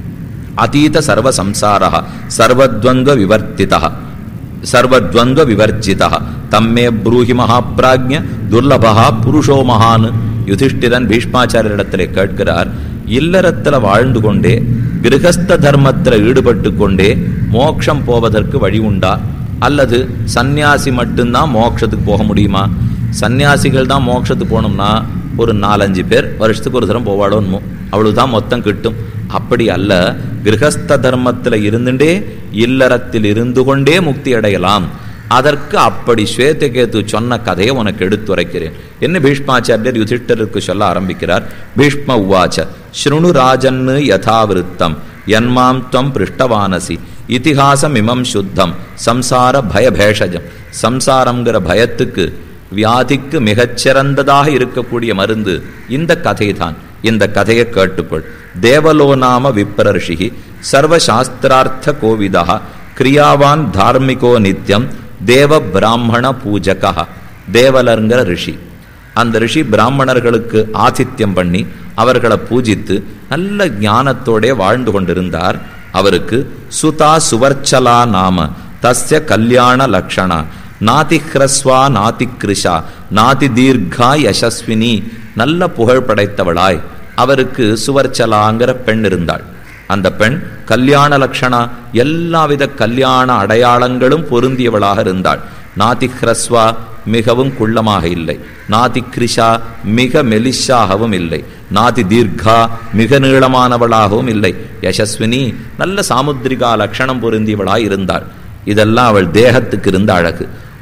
அதீத சர்வ சம்சாரா சர்வத்வந்த்வ விவர்த்திதா சர்வத்வந்த்வ விவர்ஜிதா தம்மே ப்ரூஹி மகாபிராஜ்ய துர்லபா புருஷோ மகான் யுதிஷ்டிரன் பீஷ்மாச்சாரியரிடத்திலே கேட்கிறார் இல்லறத்துல வாழ்ந்து கொண்டே கிரகஸ்த தர்மத்தில் ஈடுபட்டு கொண்டே மோட்சம் போவதற்கு வழி உண்டா அல்லது சந்நியாசி மட்டும்தான் மோட்சத்துக்கு போக முடியுமா சந்நியாசிகள் தான் மோட்சத்துக்கு போகணும்னா ஒரு நாலஞ்சு பேர் வருஷத்துக்கு ஒரு தரம் போவாளோன்னு அவ்வளவுதான் மொத்தம் கிட்டும் அப்படி அல்ல கிரகஸ்த தர்மத்தில் இருந்துட்டே இல்லறத்தில் இருந்து கொண்டே முக்தி அடையலாம் அதற்கு அப்படி ஸ்வேதகேது சொன்ன கதையை உனக்கு எடுத்துரைக்கிறேன் என்ன பீஷ்மாச்சாரியர் யுதிஷ்டருக்கு சொல்ல ஆரம்பிக்கிறார் பீஷ்ம உவாச்ச ஸ்ருணு ராஜன்னு யதாவிருத்தம் யன்மாம் துவம் பிருஷ்டவானசி இதிகாசம் இமம் சுத்தம் சம்சார பயபேஷஜம் சம்சாரம்ங்கிற பயத்துக்கு வியாதிக்கு மிகச்சிறந்ததாக இருக்கக்கூடிய மருந்து இந்த கதை தான் இந்த கதையை கேட்டுக்கொள் தேவலோ நாம விப்ரர்ஷி சர்வசாஸ்திரார்த்த கோவிதா கிரியாவான் தார்மிகோ நித்தியம் தேவ பிராமண பூஜகா தேவலருங்கிற ரிஷி அந்த ரிஷி பிராமணர்களுக்கு ஆதித்யம் பண்ணி அவர்களை பூஜித்து நல்ல ஞானத்தோட வாழ்ந்து கொண்டிருந்தார் அவருக்கு சுதா சுவர்ச்சலா நாம தஸ்ய கல்யாண லக்ஷணா நாதி ஹ்ரஸ்வா நாதி கிருஷா நாதி தீர்கா யசஸ்வினி நல்ல புகழ் படைத்தவளாய் அவருக்கு சுவர்ச்சலாங்கிற பெண் இருந்தாள் அந்த பெண் கல்யாண லக்ஷணா எல்லாவித கல்யாண அடையாளங்களும் பொருந்தியவளாக இருந்தாள் நாதி ஹ்ரஸ்வா மிகவும் குள்ளமாக இல்லை நாதி கிருஷா மிக மெலிஷாகவும் இல்லை நாதி தீர்கா மிக நீளமானவளாகவும் இல்லை யசஸ்வினி நல்ல சாமுத்திரிகா லட்சணம் பொருந்தியவளாய் இருந்தாள் இதெல்லாம் அவள் தேகத்துக்கு இருந்த அழகு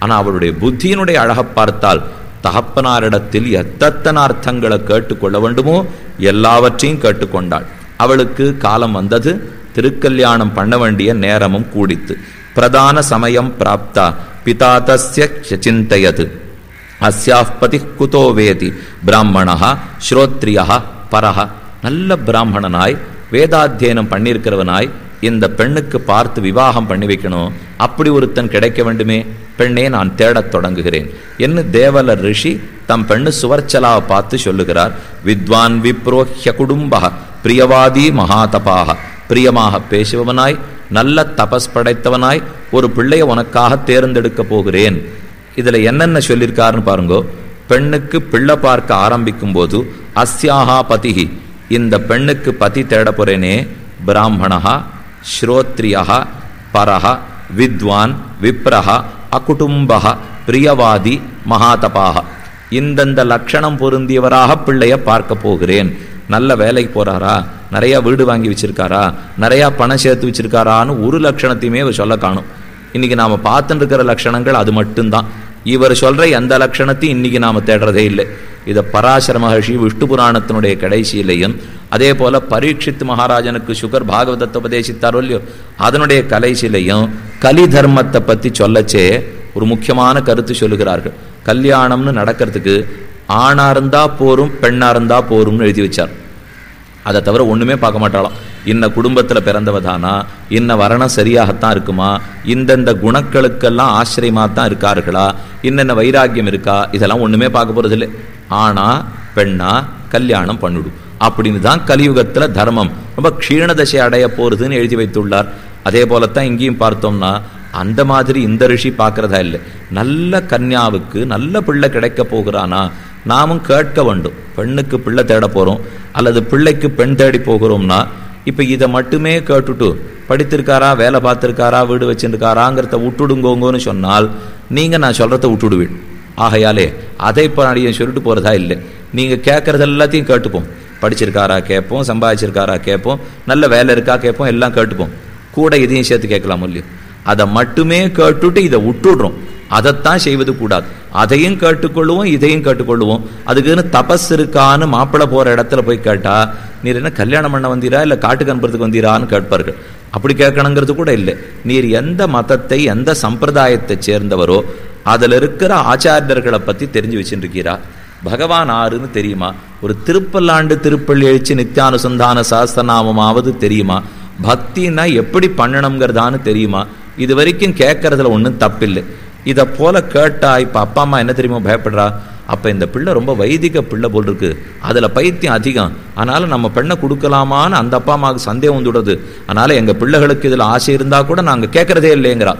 ஆனா அவளுடைய புத்தியினுடைய அழகை பார்த்தால் தகப்பனாரிடத்தில் எத்தனை அர்த்தங்களை கேட்டுக்கொள்ள வேண்டுமோ எல்லாவற்றையும் கேட்டுக்கொண்டாள் அவளுக்கு காலம் வந்தது திருக்கல்யாணம் பண்ண வேண்டிய நேரமும் கூடித்து பிரதான சமயம் பிராப்தா பிதா தஸ்ய சிந்தயது அஸ்யாஃப் பதி குதோ வேதி பிராமணா ஸ்ரோத்ரியா பரஹ நல்ல பிராமணனாய் வேதாத்தியனம் பண்ணியிருக்கிறவனாய் இந்த பெண்ணுக்கு பார்த்து விவாகம் பண்ணி வைக்கணும் அப்படி ஒருத்தன் கிடைக்க வேண்டுமே பெண்ணே நான் தேடத் தொடங்குகிறேன் என்று தேவல ரிஷி தம் பெண்ணு சுவர்ச்சலாவை பார்த்து சொல்லுகிறார் வித்வான் விப்ரோஹ்ய குடும்ப பிரியவாதி மகாதபாக பிரியமாக பேசுபவனாய் நல்ல தபஸ் படைத்தவனாய் ஒரு பிள்ளைய உனக்காக தேர்ந்தெடுக்க போகிறேன் இதுல என்னென்ன சொல்லியிருக்காருன்னு பாருங்கோ பெண்ணுக்கு பிள்ளை பார்க்க ஆரம்பிக்கும் போது அஸ்யாஹா பதிகி இந்த பெண்ணுக்கு பதி தேட போறேனே பிராமணா ஸ்ரோத்ரியா பரஹ வித்வான் விப்ரஹ அகுடும்பக பிரியவாதி மகாதபாக இந்தந்த லட்சணம் பொருந்தியவராக பிள்ளைய பார்க்க போகிறேன் நல்ல வேலைக்கு போறாரா நிறைய வீடு வாங்கி வச்சிருக்காரா நிறைய பணம் சேர்த்து வச்சிருக்காரான்னு ஒரு லட்சணத்தையுமே இவர் சொல்ல காணும் இன்னைக்கு நாம பார்த்துட்டு இருக்கிற லட்சணங்கள் அது மட்டும்தான் இவர் சொல்ற எந்த லட்சணத்தையும் இன்னைக்கு நாம தேடுறதே இல்லை இதை பராசர மகர்ஷி விஷ்ணு புராணத்தினுடைய கடைசியிலையும் அதே போல பரீட்சித் மகாராஜனுக்கு சுகர் பாகவதத்தை உபதேசித்தாரோ இல்லையோ அதனுடைய கலைசிலையும் கலி தர்மத்தை பத்தி சொல்லச்சே ஒரு முக்கியமான கருத்து சொல்லுகிறார்கள் கல்யாணம்னு நடக்கிறதுக்கு ஆணா இருந்தா போரும் பெண்ணா இருந்தா போரும்னு எழுதி வச்சார் அதை தவிர ஒண்ணுமே பார்க்க மாட்டாளாம் இன்ன குடும்பத்துல பிறந்தவ தானா இன்ன வரணம் சரியாகத்தான் இருக்குமா இந்தந்த குணங்களுக்கெல்லாம் ஆசிரியமா தான் இருக்கார்களா இன்னென்ன வைராக்கியம் இருக்கா இதெல்லாம் ஒண்ணுமே பார்க்க போறது இல்லை ஆனா பெண்ணா கல்யாணம் பண்ணிடும் அப்படின்னு தான் கலியுகத்துல தர்மம் ரொம்ப க்ஷீணதசை அடைய போறதுன்னு எழுதி வைத்துள்ளார் அதே போலத்தான் இங்கேயும் பார்த்தோம்னா அந்த மாதிரி இந்த ரிஷி பார்க்கறதா இல்லை நல்ல கன்யாவுக்கு நல்ல பிள்ளை கிடைக்க போகிறானா நாமும் கேட்க வேண்டும் பெண்ணுக்கு பிள்ளை தேட போறோம் அல்லது பிள்ளைக்கு பெண் தேடி போகிறோம்னா இப்ப இதை மட்டுமே கேட்டுட்டு படித்திருக்காரா வேலை பார்த்திருக்காரா வீடு வச்சிருக்காராங்கிறத விட்டுடுங்கோங்கன்னு சொன்னால் நீங்க நான் சொல்றத விட்டுடுவீள் ஆகையாலே அதை இப்போ நான் சொல்லிட்டு போறதா இல்லை நீங்க கேட்கறது எல்லாத்தையும் கேட்டுப்போம் படிச்சிருக்காரா கேட்போம் சம்பாதிச்சிருக்காரா கேட்போம் நல்ல வேலை இருக்கா கேட்போம் எல்லாம் கேட்டுப்போம் கூட இதையும் சேர்த்து கேட்கலாம் இல்லையோ அதை மட்டுமே கேட்டுட்டு இதை விட்டுடுறோம் அதைத்தான் செய்வது கூடாது அதையும் கேட்டுக்கொள்ளுவோம் இதையும் கேட்டுக்கொள்ளுவோம் அதுக்குன்னு தபஸ் இருக்கான்னு மாப்பிள்ளை போற இடத்துல போய் கேட்டா நீர் என்ன கல்யாணம் பண்ண வந்தீரா இல்ல காட்டுக்கு அனுப்புறதுக்கு வந்தீரான்னு கேட்பார்கள் அப்படி கேட்கணுங்கிறது கூட இல்லை நீர் எந்த மதத்தை எந்த சம்பிரதாயத்தை சேர்ந்தவரோ அதுல இருக்கிற ஆச்சாரியர்களை பத்தி தெரிஞ்சு வச்சுருக்கீரா பகவான் ஆறுன்னு தெரியுமா ஒரு திருப்பல்லாண்டு திருப்பள்ளி எழுச்சி நித்தியானுசந்தான சாஸ்திரநாமமாவது தெரியுமா பக்தின்னா எப்படி பண்ணணுங்கிறதான்னு தெரியுமா இது வரைக்கும் கேட்கறதுல ஒன்றும் தப்பில்லை இதை போல கேட்டா இப்ப அப்பா அம்மா என்ன தெரியுமா பயப்படுறா அப்ப இந்த பிள்ளை ரொம்ப வைதிக பிள்ளை போல் இருக்கு அதுல பைத்தியம் அதிகம் அதனால நம்ம பெண்ணை கொடுக்கலாமான்னு அந்த அப்பா அம்மாவுக்கு சந்தேகம் வந்துடுது அதனால எங்க பிள்ளைகளுக்கு இதுல ஆசை இருந்தா கூட நாங்க கேட்கறதே இல்லைங்கிறா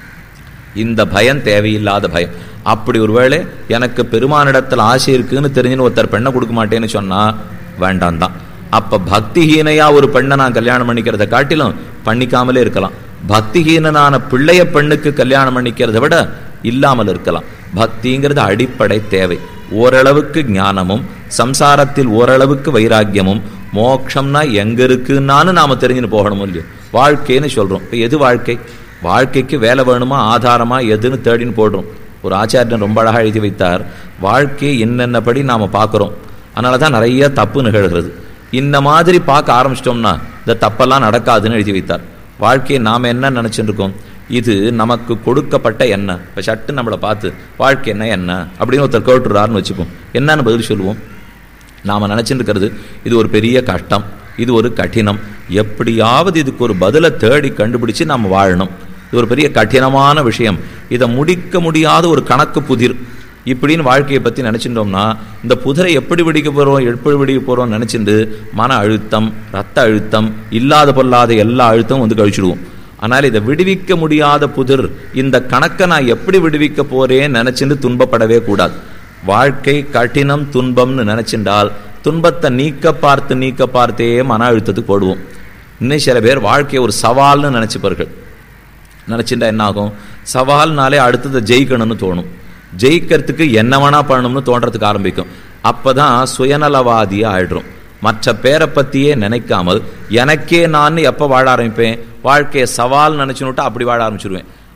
இந்த பயம் தேவையில்லாத பயம் அப்படி ஒருவேளை எனக்கு பெருமானிடத்தில் ஆசை இருக்குன்னு தெரிஞ்சுன்னு ஒருத்தர் பெண்ணை கொடுக்க மாட்டேன்னு சொன்னா வேண்டாம் தான் அப்ப பக்திஹீனையா ஒரு பெண்ணை நான் கல்யாணம் பண்ணிக்கிறத காட்டிலும் பண்ணிக்காமலே இருக்கலாம் பக்திஹீனனான பிள்ளைய பெண்ணுக்கு கல்யாணம் பண்ணிக்கிறத விட இல்லாமல் இருக்கலாம் பக்திங்கிறது அடிப்படை தேவை ஓரளவுக்கு ஞானமும் சம்சாரத்தில் ஓரளவுக்கு வைராக்கியமும் மோட்சம்னா எங்க இருக்குன்னான்னு நாம தெரிஞ்சுன்னு போகணும் இல்லையோ வாழ்க்கைன்னு சொல்றோம் இப்ப எது வாழ்க்கை வாழ்க்கைக்கு வேலை வேணுமா ஆதாரமா எதுன்னு தேடின்னு போடுறோம் ஒரு ஆச்சாரியன் ரொம்ப அழகா எழுதி வைத்தார் வாழ்க்கையை என்னென்னபடி நாம பார்க்கிறோம் அதனால தான் நிறைய தப்பு நிகழ்கிறது இந்த மாதிரி பார்க்க ஆரம்பிச்சிட்டோம்னா இந்த தப்பெல்லாம் நடக்காதுன்னு எழுதி வைத்தார் வாழ்க்கையை நாம் என்ன நினைச்சுட்டு இருக்கோம் இது நமக்கு கொடுக்கப்பட்ட என்ன இப்போ சட்டு நம்மளை பார்த்து வாழ்க்கை என்ன என்ன அப்படின்னு ஒருத்தர் கேட்டுறாருன்னு வச்சுப்போம் என்னன்னு பதில் சொல்லுவோம் நாம் நினச்சிட்டு இருக்கிறது இது ஒரு பெரிய கஷ்டம் இது ஒரு கடினம் எப்படியாவது இதுக்கு ஒரு பதிலை தேடி கண்டுபிடிச்சு நாம் வாழணும் இது ஒரு பெரிய கடினமான விஷயம் இதை முடிக்க முடியாத ஒரு கணக்கு புதிர் இப்படின்னு வாழ்க்கையை பற்றி நினச்சிட்டோம்னா இந்த புதிரை எப்படி பிடிக்க போகிறோம் எப்படி பிடிக்க போகிறோம்னு நினச்சிட்டு மன அழுத்தம் ரத்த அழுத்தம் இல்லாத பொல்லாத எல்லா அழுத்தமும் வந்து கழிச்சிடுவோம் ஆனால் இதை விடுவிக்க முடியாத புதிர் இந்த கணக்கை நான் எப்படி விடுவிக்க போறேன்னு நினைச்சுட்டு துன்பப்படவே கூடாது வாழ்க்கை கடினம் துன்பம்னு நினைச்சின்றால் துன்பத்தை நீக்க பார்த்து நீக்க பார்த்தே மன அழுத்தத்துக்கு போடுவோம் இன்னும் சில பேர் வாழ்க்கையை ஒரு சவால்னு நினைச்சுப்பார்கள் நினைச்சுட்டா என்ன ஆகும் சவால்னாலே அடுத்ததை ஜெயிக்கணும்னு தோணும் ஜெயிக்கிறதுக்கு என்ன வேணா பண்ணணும்னு தோன்றதுக்கு ஆரம்பிக்கும் அப்பதான் சுயநலவாதியா ஆயிடுறோம் மற்ற பேரை பத்தியே நினைக்காமல் எனக்கே நான் எப்ப வாழ ஆரம்பிப்பேன் வாழ்க்கையை சவால் நினைச்சுனுட்டு அப்படி வாழ ஆரம்பிச்சிருவேன்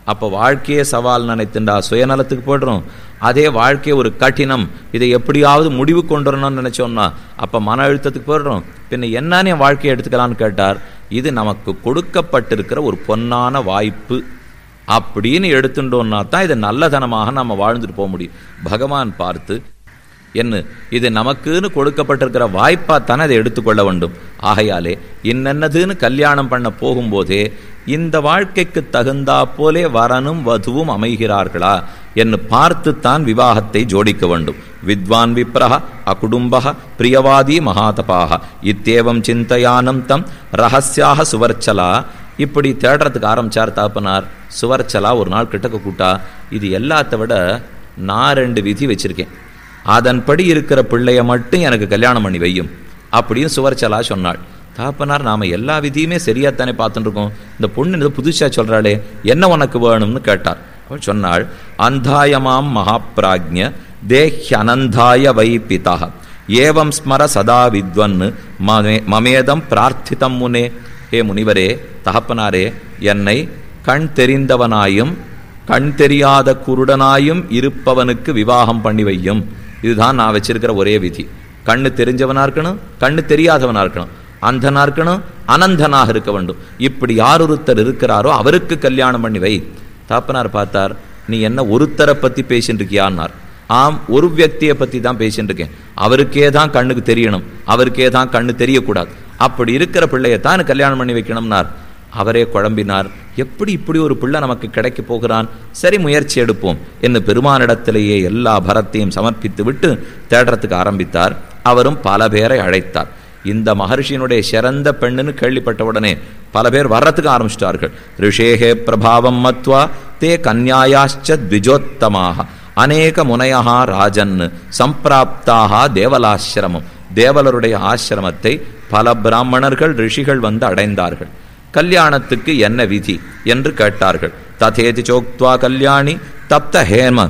அப்போ வாழ்க்கையே சவால் நினைத்துண்டா சுயநலத்துக்கு போடுறோம் அதே வாழ்க்கையை ஒரு கடினம் இதை எப்படியாவது முடிவு கொண்டு வரணும்னு நினைச்சோம்னா அப்ப மன அழுத்தத்துக்கு போடுறோம் பின்ன என்னன்னு என் வாழ்க்கையை எடுத்துக்கலாம்னு கேட்டார் இது நமக்கு கொடுக்கப்பட்டிருக்கிற ஒரு பொன்னான வாய்ப்பு அப்படின்னு எடுத்துட்டோம்னா தான் இது நல்லதனமாக நம்ம வாழ்ந்துட்டு போக முடியும் பகவான் பார்த்து என்ன இது நமக்குன்னு கொடுக்கப்பட்டிருக்கிற வாய்ப்பா தானே அதை எடுத்துக்கொள்ள வேண்டும் ஆகையாலே இன்னென்னதுன்னு கல்யாணம் பண்ண போகும்போதே இந்த வாழ்க்கைக்கு தகுந்தா போலே வரனும் வதுவும் அமைகிறார்களா என்று பார்த்துத்தான் விவாகத்தை ஜோடிக்க வேண்டும் வித்வான் விப்ரஹ அகுடும்பக பிரியவாதி மகாதபாக இத்தேவம் சிந்தையானம் தம் ரகசியாக சுவர்ச்சலா இப்படி தேடுறதுக்கு ஆரம்பிச்சார் தாப்பனார் சுவர்ச்சலா ஒரு நாள் கிட்டக்க கூட்டா இது எல்லாத்த விட நான் ரெண்டு விதி வச்சிருக்கேன் அதன்படி இருக்கிற பிள்ளைய மட்டும் எனக்கு கல்யாணம் பண்ணி வையும் அப்படின்னு சுவர்ச்சலா சொன்னாள் தாப்பனார் நாம எல்லா விதியுமே சரியாத்தானே பார்த்துட்டு இருக்கோம் இந்த பொண்ணு இது புதுசா சொல்றாளே என்ன உனக்கு வேணும்னு கேட்டார் அவள் சொன்னாள் அந்தாயமாம் மகாபிராஜ்ய தேஹ்யனந்தாய வை பிதா ஏவம் ஸ்மர சதா வித்வன்னு மமே மமேதம் பிரார்த்திதம் முனே ஏ முனிவரே தகப்பனாரே என்னை கண் தெரிந்தவனாயும் கண் தெரியாத குருடனாயும் இருப்பவனுக்கு விவாகம் பண்ணி வையும் இதுதான் நான் வச்சிருக்கிற ஒரே விதி கண்ணு தெரிஞ்சவனா இருக்கணும் கண்ணு தெரியாதவனா இருக்கணும் அந்தனா இருக்கணும் அனந்தனாக இருக்க வேண்டும் இப்படி யார் ஒருத்தர் இருக்கிறாரோ அவருக்கு கல்யாணம் பண்ணி வை தாப்பனார் பார்த்தார் நீ என்ன ஒருத்தரை பத்தி பேசிட்டு இருக்கியான்னார் ஆம் ஒரு வியக்தியை பத்தி தான் பேசிட்டு இருக்கேன் அவருக்கே தான் கண்ணுக்கு தெரியணும் அவருக்கே தான் கண்ணு தெரியக்கூடாது அப்படி இருக்கிற பிள்ளையை தான் கல்யாணம் பண்ணி வைக்கணும்னார் அவரே குழம்பினார் எப்படி இப்படி ஒரு பிள்ளை நமக்கு கிடைக்க போகிறான் சரி முயற்சி எடுப்போம் என்று பெருமானிடத்திலேயே எல்லா பரத்தையும் சமர்ப்பித்து விட்டு தேடுறதுக்கு ஆரம்பித்தார் அவரும் பல பேரை அழைத்தார் இந்த மகர்ஷியினுடைய சிறந்த பெண்ணுன்னு கேள்விப்பட்ட உடனே பல பேர் வர்றதுக்கு ஆரம்பிச்சிட்டார்கள் ரிஷேகே பிரபாவம் மத்வா தே கன்யாயாச்ச த்விஜோத்தமாக அநேக முனையா ராஜன் சம்பிராப்தாக தேவலாசிரமம் தேவலருடைய ஆசிரமத்தை பல பிராமணர்கள் ரிஷிகள் வந்து அடைந்தார்கள் கல்யாணத்துக்கு என்ன விதி என்று கேட்டார்கள் ததேதி சோக்துவா கல்யாணி தப்த ஹேம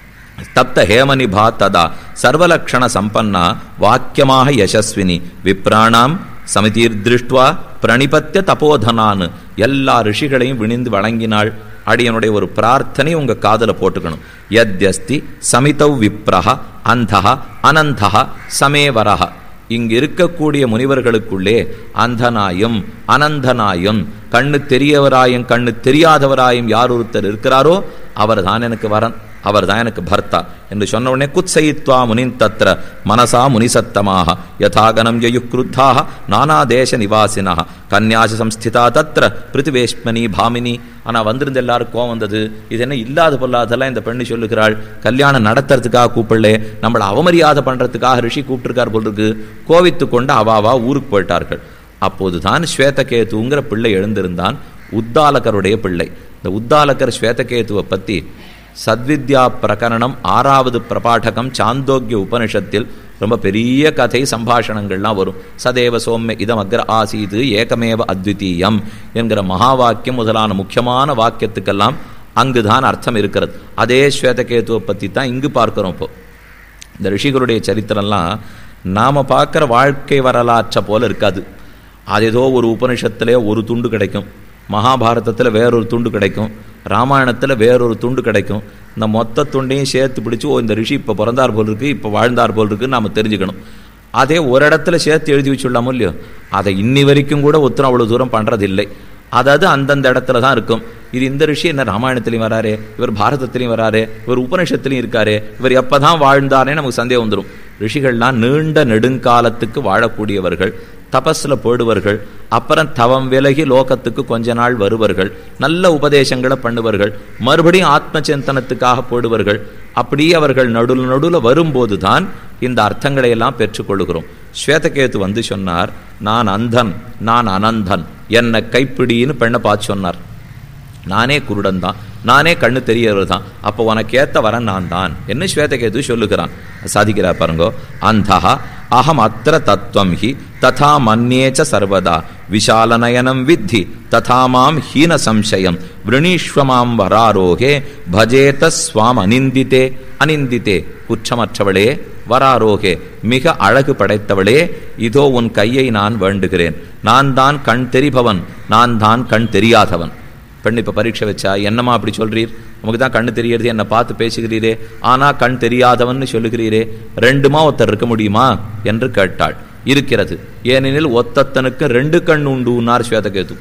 தப்த ஹேமனிபா ததா சர்வலக்ஷண சம்பன்னா வாக்கியமாக யசஸ்வினி விப்ராணாம் சமிதீர்திருஷ்டுவா பிரணிபத்திய தபோதனான் எல்லா ரிஷிகளையும் விணிந்து வழங்கினாள் அடியனுடைய ஒரு பிரார்த்தனை உங்க காதல போட்டுக்கணும் யத்யஸ்தி சமிதவ் விப்ரஹ அந்தஹ அனந்தஹ சமேவரஹ இங்கு இருக்கக்கூடிய முனிவர்களுக்குள்ளே அந்தனாயும் அனந்தனாயும் கண்ணு தெரியவராயும் கண்ணு தெரியாதவராயும் யார் ஒருத்தர் இருக்கிறாரோ அவர் தான் எனக்கு வரன் அவர் தான் எனக்கு பர்த்தா என்று சொன்ன உடனே குத்சயித்வா முனின் தத்ர மனசா முனிசத்தமாக யதாகனம் யயுக்ருத்தாக நானா தேச நிவாசினா கன்யாச சம்ஸ்திதா தத்ர பிருத்திவேஷ்மனி பாமினி ஆனா வந்திருந்த எல்லாரும் கோவம் வந்தது இது என்ன இல்லாத பொல்லாதெல்லாம் இந்த பெண்ணு சொல்லுகிறாள் கல்யாணம் நடத்துறதுக்காக கூப்பிடல நம்மளை அவமரியாதை பண்றதுக்காக ரிஷி கூப்பிட்டுருக்கார் போல் இருக்கு கோவித்து கொண்டு அவாவா ஊருக்கு போயிட்டார்கள் அப்போதுதான் ஸ்வேதகேதுங்கிற பிள்ளை எழுந்திருந்தான் உத்தாலகருடைய பிள்ளை இந்த உத்தாலகர் ஸ்வேதகேதுவை பத்தி சத்வித்யா பிரகரணம் ஆறாவது பிரபாடகம் சாந்தோக்கிய உபனிஷத்தில் ரொம்ப பெரிய கதை சம்பாஷணங்கள்லாம் வரும் சதேவ சோம்ய இதம் அக்ர ஆசீது ஏகமேவ அத்விதீயம் என்கிற மகா வாக்கியம் முதலான முக்கியமான வாக்கியத்துக்கெல்லாம் அங்குதான் அர்த்தம் இருக்கிறது அதே ஸ்வேதகேதுவை பற்றி தான் இங்கு பார்க்கிறோம் இப்போ இந்த ரிஷிகளுடைய சரித்திரம்லாம் நாம் பார்க்குற வாழ்க்கை வரலாற்றை போல இருக்காது அது ஏதோ ஒரு உபனிஷத்திலே ஒரு துண்டு கிடைக்கும் மகாபாரதத்தில் வேறொரு துண்டு கிடைக்கும் ராமாயணத்தில் வேறொரு துண்டு கிடைக்கும் இந்த மொத்த துண்டையும் சேர்த்து பிடிச்சி ஓ இந்த ரிஷி இப்போ பிறந்தார் போல் இருக்கு இப்போ வாழ்ந்தார் போல் இருக்குன்னு நாம் தெரிஞ்சுக்கணும் அதே ஒரு இடத்துல சேர்த்து எழுதி வச்சுடலாமோ இல்லையோ அதை இன்னி வரைக்கும் கூட ஒத்துரும் அவ்வளோ தூரம் பண்ணுறதில்லை அதாவது அந்தந்த இடத்துல தான் இருக்கும் இது இந்த ரிஷி என்ன ராமாயணத்திலையும் வராரு இவர் பாரதத்திலையும் வராரு இவர் உபனிஷத்துலையும் இருக்காரு இவர் எப்பதான் வாழ்ந்தாரே நமக்கு சந்தேகம் வந்துடும் ரிஷிகள்லாம் நீண்ட நெடுங்காலத்துக்கு வாழக்கூடியவர்கள் தபஸ்ல போடுவர்கள் அப்புறம் தவம் விலகி லோகத்துக்கு கொஞ்ச நாள் வருவர்கள் நல்ல உபதேசங்களை பண்ணுவர்கள் மறுபடியும் ஆத்ம சிந்தனத்துக்காக போடுவர்கள் அப்படியே அவர்கள் நடுவில் நடுவில் வரும்போது தான் இந்த அர்த்தங்களை எல்லாம் பெற்றுக்கொள்கிறோம் ஸ்வேதகேது வந்து சொன்னார் நான் அந்தன் நான் அனந்தன் என்னை கைப்பிடின்னு பெண்ணை பார்த்து சொன்னார் நானே குருடன் தான் நானே கண்ணு தெரியவர் தான் அப்போ உனக்கு ஏத்த வரன் நான் தான் என்ன ஸ்வேதகேது சொல்லுகிறான் சாதிக்கிறார் பாருங்கோ அந்தஹா அகம் அத்திர தத்துவம் ஹி ததா மன்யேச்ச சர்வதா விஷாலநயனம் வித்தி ததா மாம் ஹீன சம்சயம் விரணீஸ்வமாம் வராரோகே பஜேத ஸ்வாம் அனிந்தித்தே அனிந்தித்தே குற்றமற்றவளே வராரோகே மிக அழகு படைத்தவளே இதோ உன் கையை நான் வேண்டுகிறேன் நான் தான் கண் தெரிபவன் நான் தான் கண் தெரியாதவன் பெண் இப்போ பரீட்சை வச்சா என்னம்மா அப்படி சொல்றீர் நமக்கு தான் கண்ணு தெரியறது என்னை பார்த்து பேசுகிறீரே ஆனா கண் தெரியாதவன்னு சொல்லுகிறீரே ரெண்டுமா ஒருத்தர் இருக்க முடியுமா என்று கேட்டாள் இருக்கிறது ஏனெனில் ஒத்தத்தனுக்கு ரெண்டு கண் உண்டுன்னார் ஸ்வேதகேது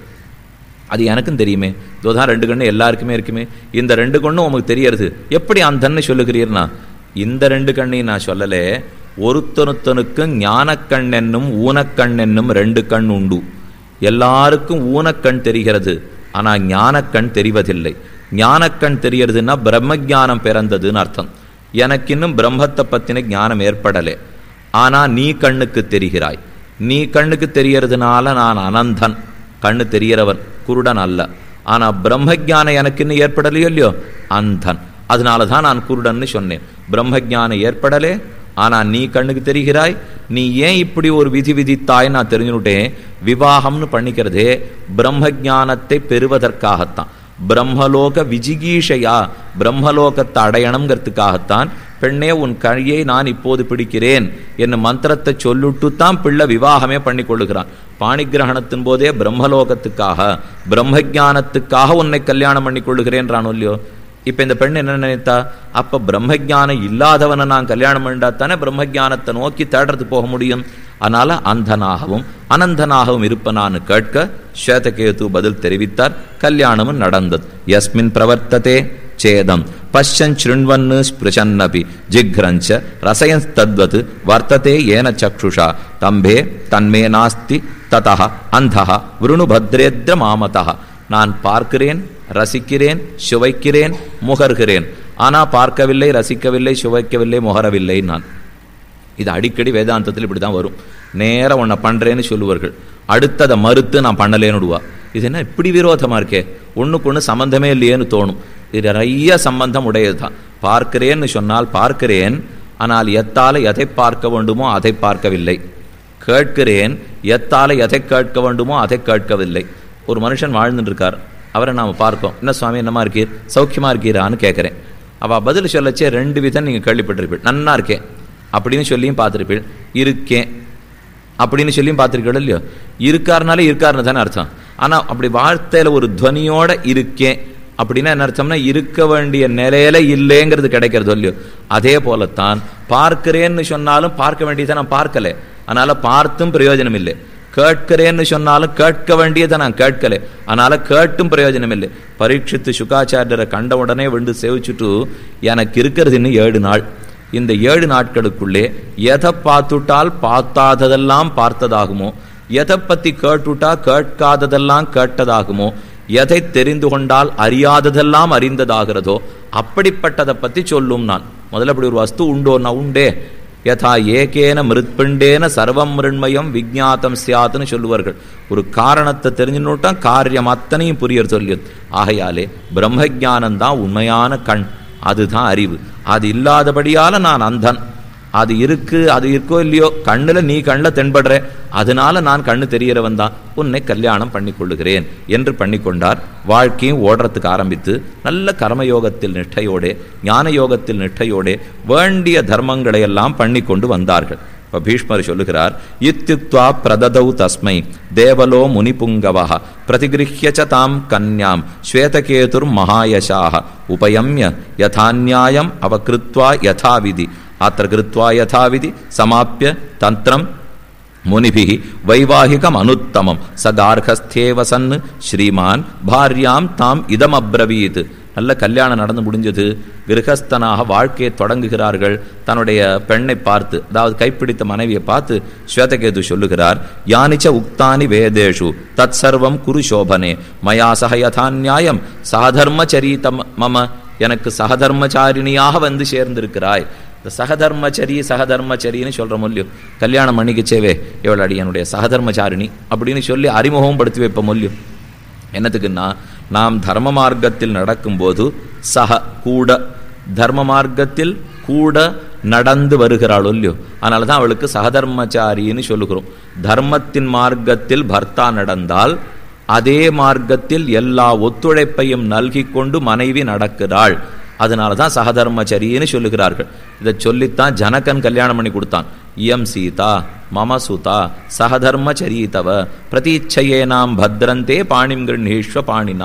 அது எனக்கும் தெரியுமே இதோதான் ரெண்டு கண்ணு எல்லாருக்குமே இருக்குமே இந்த ரெண்டு கண்ணும் உங்களுக்கு தெரியறது எப்படி அந்தன்னு சொல்லுகிறீர்னா இந்த ரெண்டு கண்ணையும் நான் சொல்லலே ஒருத்தனுத்தனுக்கு ஞானக்கண் என்னும் ஊனக்கண் என்னும் ரெண்டு கண் உண்டு எல்லாருக்கும் ஊனக்கண் தெரிகிறது ஆனா ஞானக்கண் தெரிவதில்லை ஞானக்கண் தெரியறதுன்னா பிரம்ம பிறந்ததுன்னு அர்த்தம் எனக்கு இன்னும் பிரம்மத்தை பத்தின ஞானம் ஏற்படலே ஆனா நீ கண்ணுக்கு தெரிகிறாய் நீ கண்ணுக்கு தெரியறதுனால நான் அனந்தன் கண்ணு தெரியறவன் குருடன் அல்ல ஆனா பிரம்மஜானம் எனக்கு இன்னும் ஏற்படலையோ இல்லையோ அந்தன் அதனால தான் நான் குருடன்னு சொன்னேன் பிரம்மஜானம் ஏற்படலே ஆனா நீ கண்ணுக்கு தெரிகிறாய் நீ ஏன் இப்படி ஒரு விதி விதித்தாய் நான் தெரிஞ்சுட்டேன் விவாகம்னு பண்ணிக்கிறதே பிரம்மஜானத்தை பெறுவதற்காகத்தான் பிரம்மலோக விஜிகீஷையா பிரம்மலோகத்தை அடையணுங்கிறதுக்காகத்தான் பெண்ணே உன் கையை நான் இப்போது பிடிக்கிறேன் என்ன மந்திரத்தை சொல்லிட்டு தான் பிள்ளை விவாகமே பண்ணி கொள்ளுகிறான் பாணிகிரகணத்தின் போதே பிரம்மலோகத்துக்காக பிரம்மஜானத்துக்காக உன்னை கல்யாணம் பண்ணி கொள்ளுகிறேன்றான் இல்லையோ இப்ப இந்த பெண் என்ன நினைத்தா அப்ப பிரம்மஜானம் இல்லாதவனை நான் கல்யாணம் பண்ணா தானே பிரம்மஜானத்தை நோக்கி தேடுறது போக முடியும் அதனால அந்தனாகவும் அனந்தனாகவும் இருப்பனான்னு கேட்க ஸ்வேதகேது பதில் தெரிவித்தார் கல்யாணமும் நடந்தது யஸ்மின் பிரவர்த்ததே சேதம் பஷ்யன் சிருண்வன்னு ஸ்பிருஷன்னபி ஜிக்ரஞ்ச ரசயன் தத்வத் வர்த்ததே ஏன சக்ஷுஷா தம்பே தன்மே நாஸ்தி ததா அந்தா விருணுபத்ரேத்ர மாமதா நான் பார்க்கிறேன் ரசிக்கிறேன் சுவைக்கிறேன் முகர்கிறேன் ஆனா பார்க்கவில்லை ரசிக்கவில்லை சுவைக்கவில்லை முகரவில்லை நான் இது அடிக்கடி வேதாந்தத்தில் இப்படி தான் வரும் நேரம் உன்னை பண்ணுறேன்னு சொல்லுவார்கள் அடுத்ததை மறுத்து நான் பண்ணலேன்னுடுவா இது என்ன இப்படி விரோதமாக இருக்கே ஒன்றுக்கு ஒன்று சம்பந்தமே இல்லையேன்னு தோணும் இது நிறைய சம்பந்தம் உடையது தான் பார்க்கிறேன்னு சொன்னால் பார்க்கிறேன் ஆனால் எத்தால எதை பார்க்க வேண்டுமோ அதை பார்க்கவில்லை கேட்கிறேன் எத்தால எதை கேட்க வேண்டுமோ அதை கேட்கவில்லை ஒரு மனுஷன் வாழ்ந்துட்டு இருக்கார் அவரை நாம் பார்க்கோம் என்ன சுவாமி என்னமா இருக்கீர் சௌக்கியமா இருக்கீரான்னு கேட்குறேன் அவள் பதில் சொல்லச்சே ரெண்டு விதம் நீங்கள் கேள்விப்பட்டிருப்பீள் நன்னா இருக்கேன் அப்படின்னு சொல்லியும் பார்த்துருப்பீள் இருக்கேன் அப்படின்னு சொல்லியும் பார்த்துருக்கீள் இல்லையோ இருக்காருனாலே இருக்காருன்னு தானே அர்த்தம் ஆனால் அப்படி வார்த்தையில் ஒரு துவனியோட இருக்கேன் அப்படின்னா என்ன அர்த்தம்னா இருக்க வேண்டிய நிலையில இல்லைங்கிறது கிடைக்கிறது இல்லையோ அதே போலத்தான் பார்க்கிறேன்னு சொன்னாலும் பார்க்க வேண்டியதை நான் பார்க்கல அதனால பார்த்தும் பிரயோஜனம் இல்லை கேட்கிறேன்னு சொன்னாலும் கேட்க வேண்டியதை நான் கேட்கல அதனால கேட்டும் பிரயோஜனம் இல்லை பரீட்சித்து சுகாச்சாரியரை கண்ட உடனே விழுந்து சேவிச்சுட்டு எனக்கு இருக்கிறது இன்னும் ஏழு நாள் இந்த ஏழு நாட்களுக்குள்ளே எதை பார்த்துட்டால் பார்த்தாததெல்லாம் பார்த்ததாகுமோ எதை பத்தி கேட்டுட்டா கேட்காததெல்லாம் கேட்டதாகுமோ எதை தெரிந்து கொண்டால் அறியாததெல்லாம் அறிந்ததாகிறதோ அப்படிப்பட்டதை பத்தி சொல்லும் நான் முதல்ல அப்படி ஒரு வஸ்து உண்டோ நான் உண்டே யதா ஏகேன மிருத்பிண்டேன சர்வம் மிருண்மயம் விஜாத்தம் சியாத்துன்னு சொல்லுவார்கள் ஒரு காரணத்தை தெரிஞ்சுன்னுட்டா காரியம் அத்தனையும் புரியர் சொல்லியது ஆகையாலே பிரம்மஜானம் தான் உண்மையான கண் அதுதான் அறிவு அது இல்லாதபடியால நான் அந்தன் அது இருக்கு அது இருக்கோ இல்லையோ கண்ணுல நீ கண்ணில் தென்படுற அதனால நான் கண்ணு தெரியறவன் தான் உன்னை கல்யாணம் பண்ணி கொள்ளுகிறேன் என்று பண்ணி கொண்டார் வாழ்க்கையும் ஓடுறதுக்கு ஆரம்பித்து நல்ல கர்மயோகத்தில் நிஷ்டையோடே ஞான யோகத்தில் நிஷ்டையோடே வேண்டிய தர்மங்களை எல்லாம் பண்ணி கொண்டு வந்தார்கள் இப்போ பீஷ்மர் சொல்லுகிறார் இத்தியுக்வா பிரததௌ தஸ்மை தேவலோ முனிபுங்கவா பிரதிகிருஹ்ய ச தாம் கன்யாம் ஸ்வேதகேதுர் மகாயசாக உபயம்ய யதாநியாயம் அவகிருத்வா யதாவிதி அத்த கிருத்வா யதாவிதி சமாப்பிய தந்திரம் முனிபி வைவாகிகம் அனுத்தமம் சகார்கஸ்தேவ சன் ஸ்ரீமான் பாரியாம் தாம் இதம் அப்ரவீத் நல்ல கல்யாணம் நடந்து முடிஞ்சது கிரகஸ்தனாக வாழ்க்கையை தொடங்குகிறார்கள் தன்னுடைய பெண்ணை பார்த்து அதாவது கைப்பிடித்த மனைவியை பார்த்து ஸ்வேதகேது சொல்லுகிறார் யானிச்ச உக்தானி வேதேஷு தத் சர்வம் குரு சோபனே மயா சக யதா நியாயம் சகதர்மச்சரீதம் மம எனக்கு சகதர்மச்சாரிணியாக வந்து சேர்ந்திருக்கிறாய் இந்த சகதர்மச்சரி சகதர்மச்சரின்னு சொல்ற மொழியும் கல்யாணம் பண்ணிக்கச்சேவே இவள் அடியனுடைய சகதர்மச்சாரிணி அப்படின்னு சொல்லி அறிமுகமும் படுத்தி வைப்ப மொழியும் என்னத்துக்குன்னா நாம் தர்ம மார்க்கத்தில் நடக்கும்போது சக கூட தர்ம மார்க்கத்தில் கூட நடந்து வருகிறாள் இல்லையோ அதனால தான் அவளுக்கு சகதர்மச்சாரின்னு சொல்லுகிறோம் தர்மத்தின் மார்க்கத்தில் பர்த்தா நடந்தால் அதே மார்க்கத்தில் எல்லா ஒத்துழைப்பையும் நல்கி கொண்டு மனைவி நடக்கிறாள் அதனால தான் சகதர்மச்சரின்னு சொல்லுகிறார்கள் இதை சொல்லித்தான் ஜனகன் கல்யாணம் பண்ணி கொடுத்தான் இயம் சீதா மம சுதா சகதர்மச்சரீதவ பிரதீட்சையே நாம் பத்ரந்தே பாணிம் கிருஷ்வ பாணினா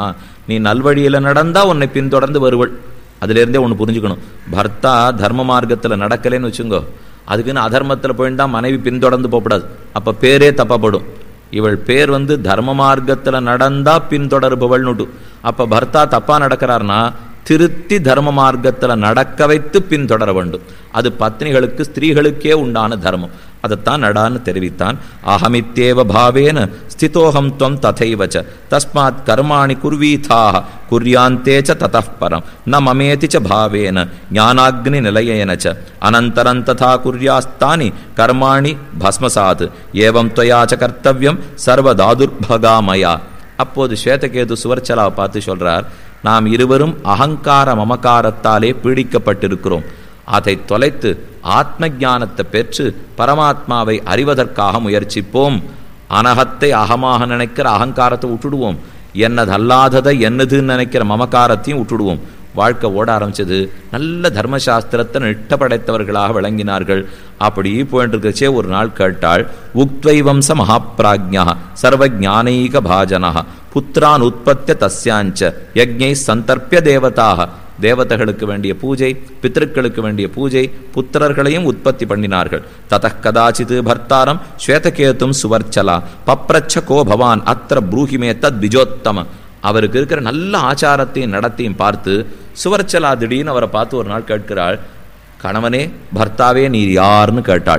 நீ நல்வழியில நடந்தா உன்னை பின்தொடர்ந்து வருவள் அதுல இருந்தே ஒன்று புரிஞ்சுக்கணும் பர்த்தா தர்ம மார்க்கத்துல நடக்கலைன்னு வச்சுங்கோ அதுக்குன்னு அதர்மத்துல போயிட்டா மனைவி பின்தொடர்ந்து போகக்கூடாது அப்ப பேரே தப்பப்படும் இவள் பேர் வந்து தர்ம மார்க்கத்துல நடந்தா பின்தொடர்பவள்னுட்டு அப்ப பர்த்தா தப்பா நடக்கிறார்னா திருத்தி தர்ம மார்க்கத்துல நடக்க வைத்து பின்தொடர வேண்டும் அது பத்னிகளுக்கு ஸ்திரீகளுக்கே உண்டான தர்மம் அதைத்தான் நடான்னு தெரிவித்தான் அகமித்தேவ பாவேன ஸ்திதோகம் துவம் ததைவச்ச தஸ்மாத் கர்மாணி குர்வீதாக குர்யாந்தே ச தतः பரம் ந மமேதி ச பாவேன ஞானாக்னி நிலையேன ச அனந்தரம் ததா குர்யாஸ்தானி கர்மாணி பஸ்மசாத் ஏவம் துவயா ச கர்த்தவியம் சர்வதாதுர்பகாமயா அப்போது ஸ்வேதகேது சுவர்ச்சலாவை பார்த்து சொல்றார் நாம் இருவரும் அகங்கார மமகாரத்தாலே பீடிக்கப்பட்டிருக்கிறோம் அதை தொலைத்து ஆத்ம ஞானத்தை பெற்று பரமாத்மாவை அறிவதற்காக முயற்சிப்போம் அனகத்தை அகமாக நினைக்கிற அகங்காரத்தை விட்டுடுவோம் என்னதல்லாததை என்னதுன்னு நினைக்கிற மமகாரத்தையும் விட்டுடுவோம் வாழ்க்கை ஓட ஆரம்பிச்சது நல்ல தர்மசாஸ்திரத்தை நிட்ட படைத்தவர்களாக விளங்கினார்கள் அப்படி போயிட்டு இருக்கச்சே ஒரு நாள் கேட்டாள் உக்த்வைவம்ச மகாப்ராஜ்யா சர்வஜானீக பாஜனா புத்திரான் உற்பத்திய தஸ்யாஞ்ச யஜ்ஞை சந்தர்ப்பிய தேவதாக தேவதைகளுக்கு வேண்டிய பூஜை பித்திருக்களுக்கு வேண்டிய பூஜை புத்திரர்களையும் உற்பத்தி பண்ணினார்கள் தத கதாச்சித் பர்த்தாரம் ஸ்வேதகேத்தும் சுவர்ச்சலா பப்ரச்ச கோ பவான் அத்திர ப்ரூஹிமே தத் விஜோத்தம அவருக்கு இருக்கிற நல்ல ஆச்சாரத்தையும் நடத்தையும் பார்த்து சுவர்ச்சலா திடீர்னு அவரை பார்த்து ஒரு நாள் கேட்கிறாள் கணவனே பர்த்தாவே நீர் யாருன்னு கேட்டாள்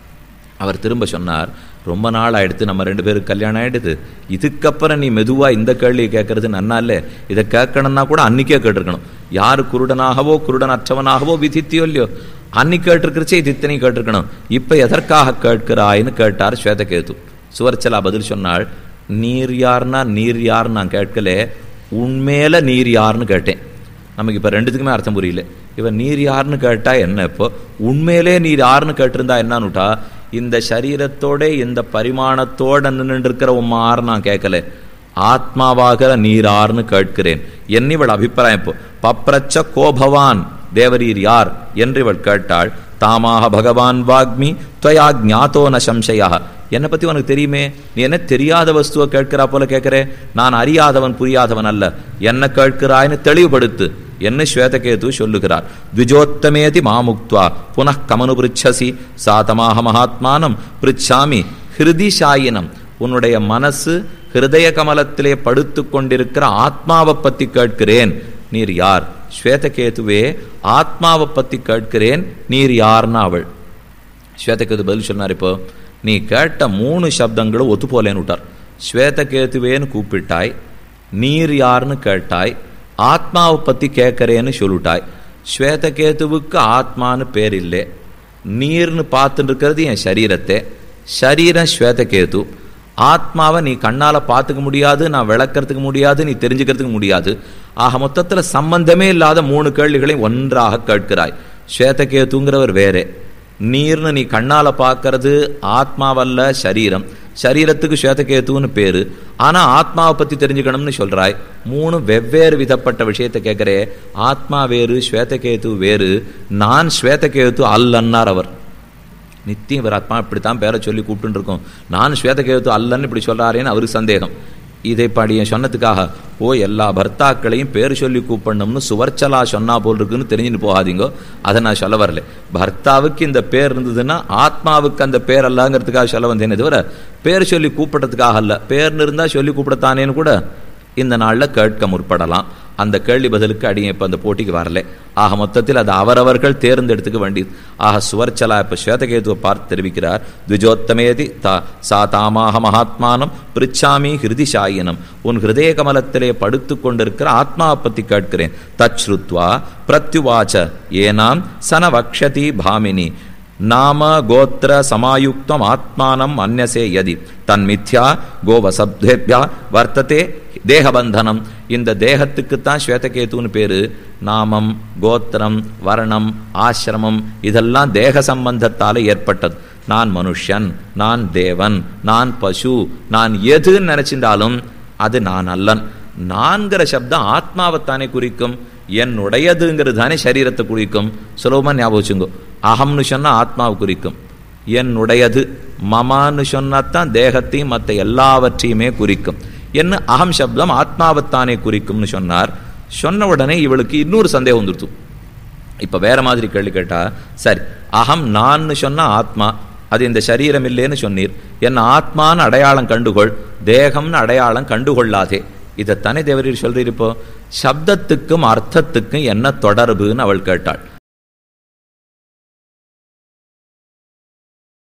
அவர் திரும்ப சொன்னார் ரொம்ப நாள் ஆயிடுத்து நம்ம ரெண்டு பேருக்கு கல்யாணம் ஆயிடுது இதுக்கப்புறம் நீ மெதுவா இந்த கேள்வியை கேட்கறது நன்னா இல்லை இதை கேட்கணும்னா கூட அன்னைக்கே கேட்டிருக்கணும் யார் குருடனாகவோ குருடன் அற்றவனாகவோ விதித்தியோ இல்லையோ அன்னைக்கு கேட்டிருக்கிறச்சே இது இத்தனை கேட்டிருக்கணும் இப்ப எதற்காக கேட்கிறாய்னு கேட்டார் ஸ்வேதகேது சுவர்ச்சலா பதில் சொன்னாள் நீர் யார்னா நீர் யார் நான் கேட்கல உண்மையில நீர் யாருன்னு கேட்டேன் நமக்கு இப்போ ரெண்டுத்துக்குமே அர்த்தம் புரியல இவன் நீர் யாருன்னு கேட்டா என்ன இப்போ உண்மையிலே நீர் யாருன்னு கேட்டிருந்தா என்னன்னுட்டா இந்த சரீரத்தோட இந்த பரிமாணத்தோட நின்று இருக்கிற உம்மாறு நான் கேட்கல ஆத்மாவாகிற நீரார்னு கேட்கிறேன் என்ன இவள் அபிப்பிராயம் இப்போ பப்ரச்ச கோபவான் தேவரீர் யார் என்று இவள் கேட்டாள் தாமாக பகவான் வாக்மி துவயா ஜாத்தோ ந சம்சயா என்னை பத்தி உனக்கு தெரியுமே நீ என்ன தெரியாத வஸ்துவை கேட்கிறா போல கேட்கிறே நான் அறியாதவன் புரியாதவன் அல்ல என்ன கேட்கிறாய்னு தெளிவுபடுத்து என்ன ஸ்வேதகேது சொல்லுகிறார் த்விஜோத்தமேதி மாமுக்துவா புனః கமனு பிருச்சசி சாதமாக மகாத்மானம் பிருச்சாமி ஹிருதி சாயினம் உன்னுடைய மனசு ஹிருதய கமலத்திலே படுத்து கொண்டிருக்கிற ஆத்மாவை பத்தி கேட்கிறேன் நீர் யார் ஸ்வேதகேதுவே ஆத்மாவை பத்தி கேட்கிறேன் நீர் யார்னா அவள் ஸ்வேதகேது பதில் சொன்னார் இப்போ நீ கேட்ட மூணு சப்தங்களும் ஒத்து போலேன்னு விட்டார் ஸ்வேதகேதுவேன்னு கூப்பிட்டாய் நீர் யாருன்னு கேட்டாய் ஆத்மாவை பத்தி கேட்கறேன்னு சொல்லிட்டாய் ஸ்வேதகேதுவுக்கு ஆத்மான்னு பேர் இல்லை நீர்னு பார்த்துட்டு இருக்கிறது என் சரீரத்தை சரீரம் ஸ்வேதகேது ஆத்மாவை நீ கண்ணால பார்த்துக்க முடியாது நான் விளக்கறதுக்கு முடியாது நீ தெரிஞ்சுக்கிறதுக்கு முடியாது ஆக மொத்தத்துல சம்பந்தமே இல்லாத மூணு கேள்விகளையும் ஒன்றாக கேட்கிறாய் ஸ்வேதகேதுங்கிறவர் வேறே நீர்னு நீ கண்ணால பார்க்கறது ஆத்மாவல்ல சரீரம் சரீரத்துக்கு ஸ்வேதகேத்துன்னு பேரு ஆனா ஆத்மாவை பத்தி தெரிஞ்சுக்கணும்னு சொல்றாய் மூணு வெவ்வேறு விதப்பட்ட விஷயத்தை கேட்கிறே ஆத்மா வேறு ஸ்வேதகேது வேறு நான் ஸ்வேதகேது அல்லன்னார் அவர் நித்தியம் இவர் ஆத்மா இப்படித்தான் பேரை சொல்லி கூப்பிட்டு இருக்கோம் நான் ஸ்வேதகேது அல்லன்னு இப்படி சொல்றாரேன்னு அவருக்கு சந்தேகம் இதை படிய சொன்னதுக்காக ஓ எல்லா பர்த்தாக்களையும் பேர் சொல்லி கூப்பிடணும்னு சுவர்ச்சலா சொன்னா போல் இருக்குன்னு தெரிஞ்சுன்னு போகாதீங்கோ அதை நான் சொல்ல வரல பர்த்தாவுக்கு இந்த பேர் இருந்ததுன்னா ஆத்மாவுக்கு அந்த பேர் அல்லங்கிறதுக்காக சொல்ல வந்தேனே தவிர பேர் சொல்லி கூப்பிடுறதுக்காக அல்ல பேர்னு இருந்தா சொல்லி கூப்பிடத்தானேன்னு கூட இந்த நாளில் கேட்க முற்படலாம் அந்த கேள்வி பதிலுக்கு அடியும் இப்போ அந்த போட்டிக்கு வரல ஆக மொத்தத்தில் அது அவரவர்கள் தேர்ந்தெடுத்துக்க வேண்டியது ஆக சுவர்ச்சலா இப்போ ஸ்வேதகேதுவை பார்த்து தெரிவிக்கிறார் த்விஜோத்தமேதி தா சா தாமாக மகாத்மானம் பிரிச்சாமி ஹிருதி சாயினம் உன் ஹிருதய கமலத்திலே படுத்து கொண்டிருக்கிற ஆத்மாவை பற்றி கேட்கிறேன் தச்ருத்வா பிரத்யுவாச்ச ஏனாம் சன வக்ஷதி பாமினி நாம கோத்திர சமாயுக்தம் ஆத்மானம் அந்நசே யதி தன்மித்யா கோவசப்தேபியா வர்த்ததே தேகபந்தனம் இந்த தேகத்துக்குத்தான் ஸ்வேதகேதுன்னு பேரு நாமம் கோத்திரம் வர்ணம் ஆசிரமம் இதெல்லாம் தேக சம்பந்தத்தால ஏற்பட்டது நான் மனுஷன் நான் தேவன் நான் பசு நான் எதுன்னு நினைச்சிருந்தாலும் அது நான் அல்லன் நான்கிற சப்தம் ஆத்மாவைத்தானே குறிக்கும் என்னுடையதுங்கிறது தானே சரீரத்தை குறிக்கும் சுலபமாக ஞாபகம் வச்சுங்கோ அகம்னு சொன்னால் ஆத்மாவை குறிக்கும் என்னுடையது மமான்னு சொன்னாதான் தேகத்தையும் மற்ற எல்லாவற்றையுமே குறிக்கும் என்ன அகம் சப்தம் ஆத்மாவத்தானே குறிக்கும்னு சொன்னார் சொன்ன உடனே இவளுக்கு இன்னொரு சந்தேகம் வந்துடுத்து இப்ப வேற மாதிரி கேள்வி கேட்டா சரி அகம் நான்னு சொன்னா ஆத்மா அது இந்த சரீரம் இல்லைன்னு சொன்னீர் என்ன ஆத்மான்னு அடையாளம் கண்டுகொள் தேகம்னு அடையாளம் கண்டுகொள்ளாதே இதைத்தானே தேவரீர் சொல்றீர் இப்போ சப்தத்துக்கும் அர்த்தத்துக்கும் என்ன தொடர்புன்னு அவள் கேட்டாள்